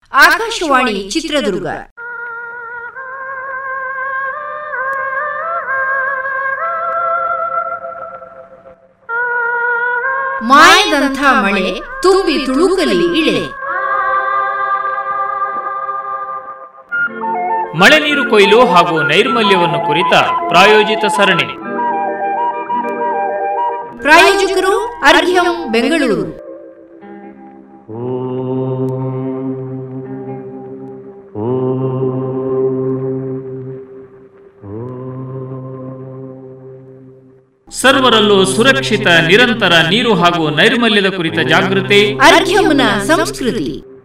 ಆಕಾಶವಾಣಿ ಚಿತ್ರದುರ್ಗ ಮಾಯದಂಥ ಮಳೆ ತುಂಬಿ ತುಳುಕಲಿ ಇಳೆ ಮಳೆ ನೀರು ಕೊಯ್ಲು ಹಾಗೂ ನೈರ್ಮಲ್ಯವನ್ನು ಕುರಿತ ಪ್ರಾಯೋಜಿತ ಸರಣಿ ಪ್ರಾಯೋಜಕರು ಅರ್ಘ್ಯಂ ಬೆಂಗಳೂರು ಸರ್ವರಲ್ಲೂ ಸುರಕ್ಷಿತ ನಿರಂತರ ನೀರು ಹಾಗೂ ನೈರ್ಮಲ್ಯದ ಕುರಿತ ಜಾಗೃತಿ ಅರ್ಘ್ಯಂನ ಸಂಸ್ಕೃತಿ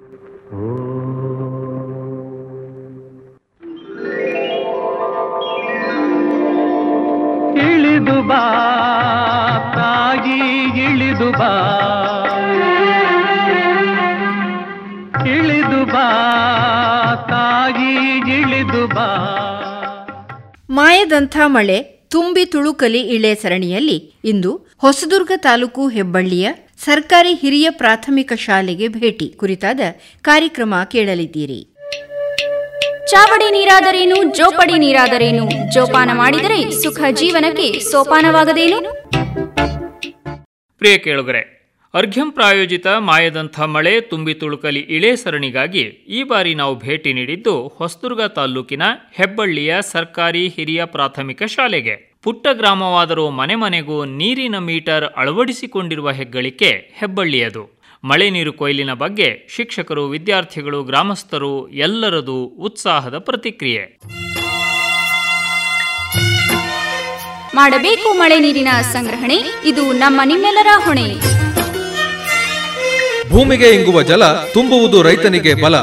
ಇಳಿದು ಬಾ ತಾಯಿ ಇಳಿದು ಬಾ ಇಳಿದು ಬಾ ತಾಯಿ ಇಳಿದು ಬಾ ಮಾಯದಂಥ ಮಳೆ ತುಂಬಿ ತುಳುಕಲಿ ಇಳೆ ಸರಣಿಯಲ್ಲಿ ಇಂದು ಹೊಸದುರ್ಗ ತಾಲೂಕು ಹೆಬ್ಬಳ್ಳಿಯ ಸರ್ಕಾರಿ ಹಿರಿಯ ಪ್ರಾಥಮಿಕ ಶಾಲೆಗೆ ಭೇಟಿ ಕುರಿತಾದ ಕಾರ್ಯಕ್ರಮ ಕೇಳಲಿದ್ದೀರಿ ಚಾವಡಿ ನೀರಾದರೇನು ಜೋಪಡಿ ನೀರಾದರೇನು ಜೋಪಾನ ಮಾಡಿದರೆ ಸುಖ ಜೀವನಕ್ಕೆ ಸೋಪಾನವಾಗದೇನು ಪ್ರಿಯ ಕೇಳುಗರೆ ಅರ್ಘ್ಯಂ ಪ್ರಾಯೋಜಿತ ಮಾಯದಂಥ ಮಳೆ ತುಂಬಿ ತುಳುಕಲಿ ಇಳೆ ಸರಣಿಗಾಗಿ ಈ ಬಾರಿ ನಾವು ಭೇಟಿ ನೀಡಿದ್ದು ಹೊಸದುರ್ಗ ತಾಲ್ಲೂಕಿನ ಹೆಬ್ಬಳ್ಳಿಯ ಸರ್ಕಾರಿ ಹಿರಿಯ ಪ್ರಾಥಮಿಕ ಶಾಲೆಗೆ ಪುಟ್ಟ ಗ್ರಾಮವಾದರೂ ಮನೆ ಮನೆಗೂ ನೀರಿನ ಮೀಟರ್ ಅಳವಡಿಸಿಕೊಂಡಿರುವ ಹೆಗ್ಗಳಿಕೆ ಹೆಬ್ಬಳ್ಳಿಯದು ಮಳೆ ನೀರು ಕೊಯ್ಲಿನ ಬಗ್ಗೆ ಶಿಕ್ಷಕರು ವಿದ್ಯಾರ್ಥಿಗಳು ಗ್ರಾಮಸ್ಥರು ಎಲ್ಲರದು ಉತ್ಸಾಹದ ಪ್ರತಿಕ್ರಿಯೆ ಮಾಡಬೇಕು ಮಳೆ ನೀರಿನ ಸಂಗ್ರಹಣೆ ಇದು ನಮ್ಮ ನಿಮ್ಮೆಲ್ಲರ ಹೊಣೆ ಭೂಮಿಗೆ ಇಂಗುವ ಜಲ ತುಂಬುವುದು ರೈತನಿಗೆ ಬಲ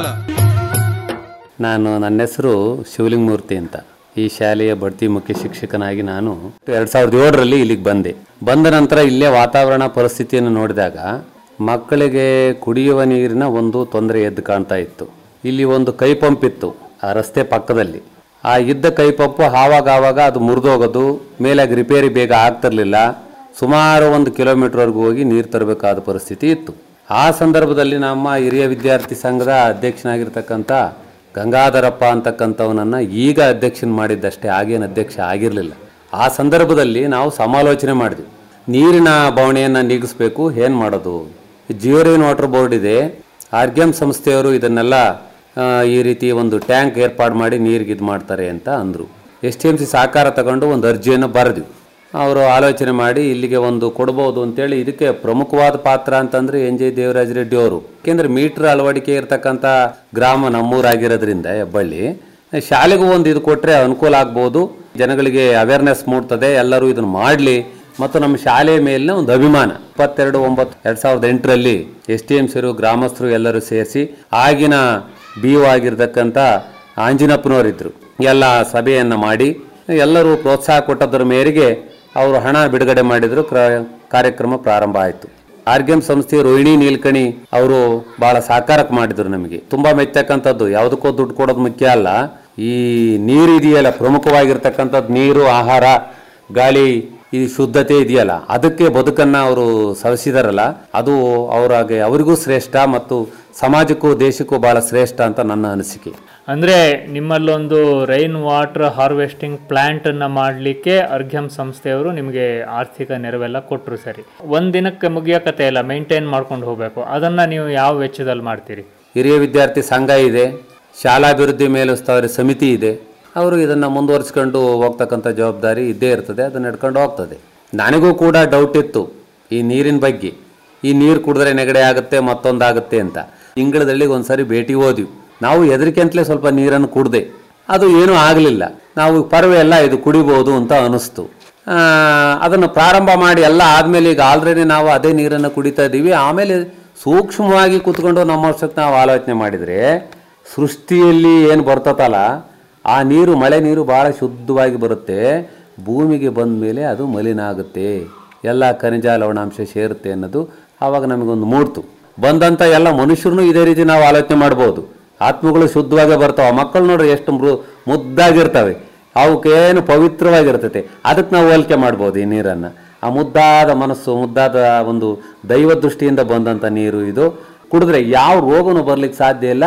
ನಾನು ನನ್ನ ಹೆಸರು ಶಿವಲಿಂಗಮೂರ್ತಿ ಅಂತ ಈ ಶಾಲೆಯ ಬಡ್ತಿ ಮುಖ್ಯ ಶಿಕ್ಷಕನಾಗಿ ನಾನು ಎರಡ್ ಸಾವಿರದ ಏಳರಲ್ಲಿ ಇಲ್ಲಿಗೆ ಬಂದೆ ಬಂದ ನಂತರ ಇಲ್ಲೇ ವಾತಾವರಣ ಪರಿಸ್ಥಿತಿಯನ್ನು ನೋಡಿದಾಗ ಮಕ್ಕಳಿಗೆ ಕುಡಿಯುವ ನೀರಿನ ಒಂದು ತೊಂದರೆ ಎದ್ದು ಕಾಣ್ತಾ ಇತ್ತು ಇಲ್ಲಿ ಒಂದು ಕೈ ಪಂಪ್ ಇತ್ತು ಆ ರಸ್ತೆ ಪಕ್ಕದಲ್ಲಿ ಆ ಇದ್ದ ಕೈ ಪಂಪು ಆವಾಗ ಆವಾಗ ಅದು ಮುರಿದೋಗೋದು ಮೇಲಾಗಿ ರಿಪೇರಿ ಬೇಗ ಆಗ್ತಿರ್ಲಿಲ್ಲ ಸುಮಾರು ಒಂದು ಕಿಲೋಮೀಟರ್ವರೆಗೂ ಹೋಗಿ ನೀರು ತರಬೇಕಾದ ಪರಿಸ್ಥಿತಿ ಇತ್ತು ಆ ಸಂದರ್ಭದಲ್ಲಿ ನಮ್ಮ ಹಿರಿಯ ವಿದ್ಯಾರ್ಥಿ ಸಂಘದ ಅಧ್ಯಕ್ಷನಾಗಿರ್ತಕ್ಕಂಥ ಗಂಗಾಧರಪ್ಪ ಅಂತಕ್ಕಂಥವನನ್ನು ಈಗ ಅಧ್ಯಕ್ಷನ ಮಾಡಿದ್ದಷ್ಟೇ ಆಗೇನು ಅಧ್ಯಕ್ಷ ಆಗಿರಲಿಲ್ಲ ಆ ಸಂದರ್ಭದಲ್ಲಿ ನಾವು ಸಮಾಲೋಚನೆ ಮಾಡಿದ್ವಿ ನೀರಿನ ಬವಣೆಯನ್ನು ನೀಗಿಸ್ಬೇಕು ಏನು ಮಾಡೋದು ಜಿಯೋರೇನ್ ವಾಟರ್ ಬೋರ್ಡ್ ಇದೆ ಆರ್ಗ್ಯಮ್ ಸಂಸ್ಥೆಯವರು ಇದನ್ನೆಲ್ಲ ಆ, ಈ ರೀತಿ ಒಂದು ಟ್ಯಾಂಕ್ ಏರ್ಪಾಡು ಮಾಡಿ ನೀರಿಗೆ ಇದು ಮಾಡ್ತಾರೆ ಅಂತ ಅಂದರು ಎಸ್ ಟಿ ಎಮ್ ಸಿ ಸಹಕಾರ ತಗೊಂಡು ಒಂದು ಅರ್ಜಿಯನ್ನು ಬರೆದ್ವಿ ಅವರು ಆಲೋಚನೆ ಮಾಡಿ ಇಲ್ಲಿಗೆ ಒಂದು ಕೊಡ್ಬೋದು ಅಂತೇಳಿ ಇದಕ್ಕೆ ಪ್ರಮುಖವಾದ ಪಾತ್ರ ಅಂತಂದ್ರೆ ಎನ್ ಜೆ ದೇವರಾಜ ರೆಡ್ಡಿ ಅವರು ಯಾಕೆಂದ್ರೆ ಮೀಟರ್ ಅಳವಡಿಕೆ ಇರತಕ್ಕಂಥ ಗ್ರಾಮ ನಮ್ಮೂರಾಗಿರೋದ್ರಿಂದ ಹೆಬ್ಬಳ್ಳಿ ಶಾಲೆಗೂ ಒಂದು ಇದು ಕೊಟ್ಟರೆ ಅನುಕೂಲ ಆಗ್ಬೋದು ಜನಗಳಿಗೆ ಅವೇರ್ನೆಸ್ ಮೂಡ್ತದೆ ಎಲ್ಲರೂ ಇದನ್ನು ಮಾಡಲಿ ಮತ್ತು ನಮ್ಮ ಶಾಲೆಯ ಮೇಲಿನ ಒಂದು ಅಭಿಮಾನ ಇಪ್ಪತ್ತೆರಡು ಒಂಬತ್ತು ಎರಡ್ ಸಾವಿರದ ಎಂಟರಲ್ಲಿ ಎಸ್ ಟಿ ಎಂ ಸಿರು ಗ್ರಾಮಸ್ಥರು ಎಲ್ಲರೂ ಸೇರಿಸಿ ಆಗಿನ ಬಿ ಒ ಆಗಿರ್ತಕ್ಕಂಥ ಆಂಜಿನಪ್ಪನವರಿದ್ದರು ಎಲ್ಲ ಸಭೆಯನ್ನು ಮಾಡಿ ಎಲ್ಲರೂ ಪ್ರೋತ್ಸಾಹ ಕೊಟ್ಟದರ ಮೇರೆಗೆ ಅವರು ಹಣ ಬಿಡುಗಡೆ ಮಾಡಿದ್ರು ಕ್ರ- ಕಾರ್ಯಕ್ರಮ ಪ್ರಾರಂಭ ಆಯಿತು ಆರ್ಗ್ಯಮ್ ಸಂಸ್ಥೆ ರೋಹಿಣಿ ನೀಲ್ಕಣಿ ಅವರು ಬಹಳ ಸಾಕಾರಕ್ಕೆ ಮಾಡಿದ್ರು ನಮಗೆ ತುಂಬಾ ಮೆಚ್ಚಕ್ಕಂಥದ್ದು ಯಾವುದಕ್ಕೋ ದುಡ್ಡು ಕೊಡೋದು ಮುಖ್ಯ ಅಲ್ಲ ಈ ನೀರು ಇದೆಯಲ್ಲ ಪ್ರಮುಖವಾಗಿರ್ತಕ್ಕಂಥದ್ದು ನೀರು ಆಹಾರ ಗಾಳಿ ಈ ಶುದ್ಧತೆ ಇದೆಯಲ್ಲ ಅದಕ್ಕೆ ಬದುಕನ್ನ ಅವರು ಸವಿಸಿದಾರಲ್ಲ ಅದು ಅವರಾಗೆ ಅವರಿಗೂ ಶ್ರೇಷ್ಠ ಮತ್ತು ಸಮಾಜಕ್ಕೂ ದೇಶಕ್ಕೂ ಬಹಳ ಶ್ರೇಷ್ಠ ಅಂತ ನನ್ನ ಅನಿಸಿಕೆ ಅಂದ್ರೆ ನಿಮ್ಮಲ್ಲೊಂದು ರೈನ್ ವಾಟರ್ ಹಾರ್ವೆಸ್ಟಿಂಗ್ ಪ್ಲಾಂಟ್ ಅನ್ನ ಮಾಡಲಿಕ್ಕೆ ಅರ್ಘ್ಯಂ ಸಂಸ್ಥೆಯವರು ನಿಮಗೆ ಆರ್ಥಿಕ ನೆರವೆಲ್ಲ ಕೊಟ್ಟರು ಸರಿ ಒಂದ್ ದಿನಕ್ಕೆ ಮುಗಿಯಕತೆ ಇಲ್ಲ ಮೇಂಟೈನ್ ಮಾಡ್ಕೊಂಡು ಹೋಗ್ಬೇಕು ಅದನ್ನ ನೀವು ಯಾವ ವೆಚ್ಚದಲ್ಲಿ ಮಾಡ್ತೀರಿ ಹಿರಿಯ ವಿದ್ಯಾರ್ಥಿ ಸಂಘ ಇದೆ ಶಾಲಾಭಿವೃದ್ಧಿ ಮೇಲುಸ್ತುವಾರಿ ಸಮಿತಿ ಇದೆ ಅವರು ಇದನ್ನು ಮುಂದುವರಿಸ್ಕೊಂಡು ಹೋಗ್ತಕ್ಕಂಥ ಜವಾಬ್ದಾರಿ ಇದ್ದೇ ಇರ್ತದೆ ಅದು ನಡ್ಕೊಂಡು ಹೋಗ್ತದೆ ನನಗೂ ಕೂಡ ಡೌಟ್ ಇತ್ತು ಈ ನೀರಿನ ಬಗ್ಗೆ ಈ ನೀರು ಕುಡಿದ್ರೆ ನೆಗಡೆ ಆಗುತ್ತೆ ಮತ್ತೊಂದಾಗುತ್ತೆ ಅಂತ ತಿಂಗಳದಳ್ಳಿಗೆ ಒಂದ್ಸರಿ ಭೇಟಿ ಹೋದ್ವಿ ನಾವು ಹೆದರಿಕೆ ಅಂತಲೇ ಸ್ವಲ್ಪ ನೀರನ್ನು ಕುಡ್ದೆ ಅದು ಏನೂ ಆಗಲಿಲ್ಲ ನಾವು ಪರವೆಲ್ಲ ಇದು ಕುಡಿಬೋದು ಅಂತ ಅನಿಸ್ತು ಆ, ಅದನ್ನು ಪ್ರಾರಂಭ ಮಾಡಿ ಎಲ್ಲ ಆದಮೇಲೆ ಈಗ ಆಲ್ರೆಡಿ ನಾವು ಅದೇ ನೀರನ್ನು ಕುಡಿತಾ ಇದ್ದೀವಿ ಆಮೇಲೆ ಸೂಕ್ಷ್ಮವಾಗಿ ಕೂತ್ಕೊಂಡು ನಮ್ಮ ವರ್ಷಕ್ಕೆ ನಾವು ಆಲೋಚನೆ ಮಾಡಿದರೆ ಸೃಷ್ಟಿಯಲ್ಲಿ ಏನು ಬರ್ತತಲ್ಲ ಆ ನೀರು ಮಳೆ ನೀರು ಭಾಳ ಶುದ್ಧವಾಗಿ ಬರುತ್ತೆ ಭೂಮಿಗೆ ಬಂದ ಮೇಲೆ ಅದು ಮಲಿನ ಆಗುತ್ತೆ ಎಲ್ಲ ಖನಿಜ ಲವಣಾಂಶ ಸೇರುತ್ತೆ ಅನ್ನೋದು ಆವಾಗ ನಮಗೊಂದು ಮೂಡ್ತು ಬಂದಂಥ ಎಲ್ಲ ಮನುಷ್ಯರನ್ನು ಇದೇ ರೀತಿ ನಾವು ಆಲೋಚನೆ ಮಾಡ್ಬೋದು ಆತ್ಮಗಳು ಶುದ್ಧವಾಗೇ ಬರ್ತಾವೆ ಮಕ್ಕಳು ನೋಡ್ರಿ ಎಷ್ಟು ಮೃ ಮುದ್ದಾಗಿರ್ತವೆ ಅವಕ್ಕೇನು ಪವಿತ್ರವಾಗಿರ್ತೈತೆ ಅದಕ್ಕೆ ನಾವು ಹೋಲಿಕೆ ಮಾಡ್ಬೋದು ಈ ನೀರನ್ನು ಆ ಮುದ್ದಾದ ಮನಸ್ಸು ಮುದ್ದಾದ ಒಂದು ದೈವ ದೃಷ್ಟಿಯಿಂದ ಬಂದಂಥ ನೀರು ಇದು ಕುಡಿದ್ರೆ ಯಾವ ರೋಗನೂ ಬರ್ಲಿಕ್ಕೆ ಸಾಧ್ಯ ಇಲ್ಲ